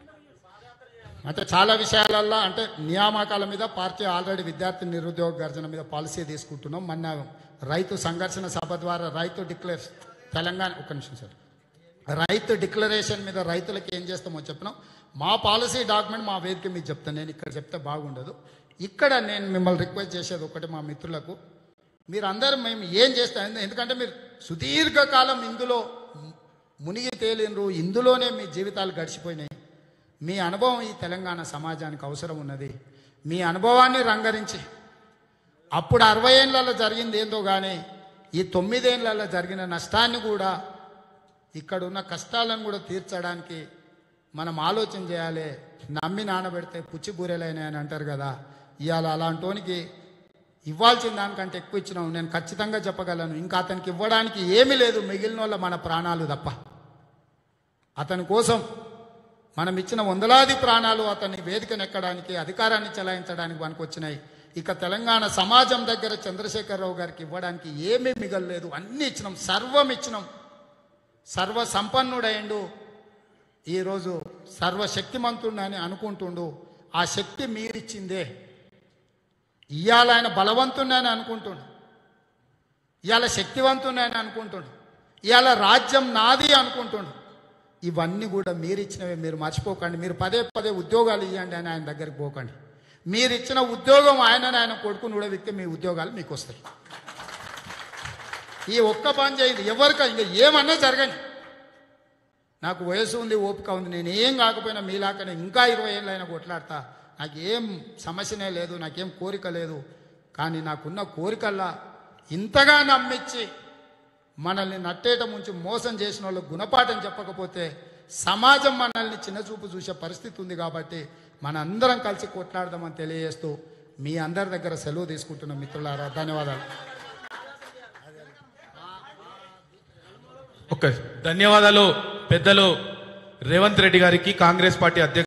అంటే చాలా విషయాలల్లో అంటే నియామకాల మీద పార్టీ ఆల్రెడీ విద్యార్థి నిరుద్యోగ గర్జన మీద పాలసీ తీసుకుంటున్నాం మొన్న రైతు సంఘర్షణ సభ ద్వారా రైతు డిక్లేర్ తెలంగాణ ఒక్క నిమిషం సార్ రైతు డిక్లరేషన్ మీద రైతులకు ఏం చేస్తామో చెప్పినాం మా పాలసీ డాక్యుమెంట్ మా వేదిక మీద చెప్తాను నేను ఇక్కడ చెప్తే బాగుండదు ఇక్కడ నేను మిమ్మల్ని రిక్వెస్ట్ చేసేది ఒకటి మా మిత్రులకు మీరు అందరూ మేము ఏం చేస్తాం ఎందుకంటే మీరు సుదీర్ఘకాలం ఇందులో మునిగి తేలినరు ఇందులోనే మీ జీవితాలు గడిచిపోయినాయి మీ అనుభవం ఈ తెలంగాణ సమాజానికి అవసరం ఉన్నది మీ అనుభవాన్ని రంగరించి అప్పుడు అరవై ఏళ్ళలో జరిగింది ఏందో కానీ ఈ తొమ్మిదేళ్లలో జరిగిన నష్టాన్ని కూడా ఇక్కడ ఉన్న కష్టాలను కూడా తీర్చడానికి మనం ఆలోచన చేయాలి నమ్మి నానబెడితే పుచ్చి బూరెలైనా అని అంటారు కదా ఇవాళ అలాంటోనికి ఇవ్వాల్సిన దానికంటే ఎక్కువ ఇచ్చినాం నేను ఖచ్చితంగా చెప్పగలను ఇంకా అతనికి ఇవ్వడానికి ఏమీ లేదు మిగిలిన వాళ్ళ మన ప్రాణాలు తప్ప అతని కోసం మనం ఇచ్చిన వందలాది ప్రాణాలు అతన్ని వేదికనెక్కడానికి అధికారాన్ని చెలాయించడానికి మనకు వచ్చినాయి ఇక తెలంగాణ సమాజం దగ్గర చంద్రశేఖరరావు గారికి ఇవ్వడానికి ఏమీ మిగలలేదు అన్ని ఇచ్చినాం సర్వం ఇచ్చినాం సర్వ సంపన్నుడైండు ఈరోజు సర్వశక్తిమంతుడని అనుకుంటుండు ఆ శక్తి మీరిచ్చిందే ఇవాళ ఆయన బలవంతుడని అనుకుంటుండు ఇవాళ శక్తివంతుడని అనుకుంటుండు ఇవాళ రాజ్యం నాది అనుకుంటుండు ఇవన్నీ కూడా మీరు ఇచ్చినవే మీరు మర్చిపోకండి మీరు పదే పదే ఉద్యోగాలు ఇవ్వండి అని ఆయన దగ్గరికి పోకండి మీరు ఇచ్చిన ఉద్యోగం ఆయనని ఆయన కొడుకుని కూడా వ్యక్తి మీ ఉద్యోగాలు మీకు వస్తాయి ఈ ఒక్క పని చేయండి ఎవరిక ఇంకా ఏమన్నా జరగండి నాకు వయసు ఉంది ఓపిక ఉంది నేను ఏం కాకపోయినా మీలాకనే ఇంకా ఇరవై ఏళ్ళైనా కొట్లాడతా నాకు ఏం సమస్యనే లేదు నాకేం కోరిక లేదు కానీ నాకున్న కోరికల్లా ఇంతగా నమ్మించి మనల్ని నట్టేట ముంచి మోసం చేసిన వాళ్ళకు గుణపాఠం చెప్పకపోతే సమాజం మనల్ని చిన్నచూపు చూసే పరిస్థితి ఉంది కాబట్టి మనందరం కలిసి కొట్లాడదామని తెలియజేస్తూ మీ అందరి దగ్గర సెలవు తీసుకుంటున్న మిత్రులారా ధన్యవాదాలు ఓకే ధన్యవాదాలు పెద్దలు రేవంత్ రెడ్డి గారికి కాంగ్రెస్ పార్టీ అధ్యక్షుడు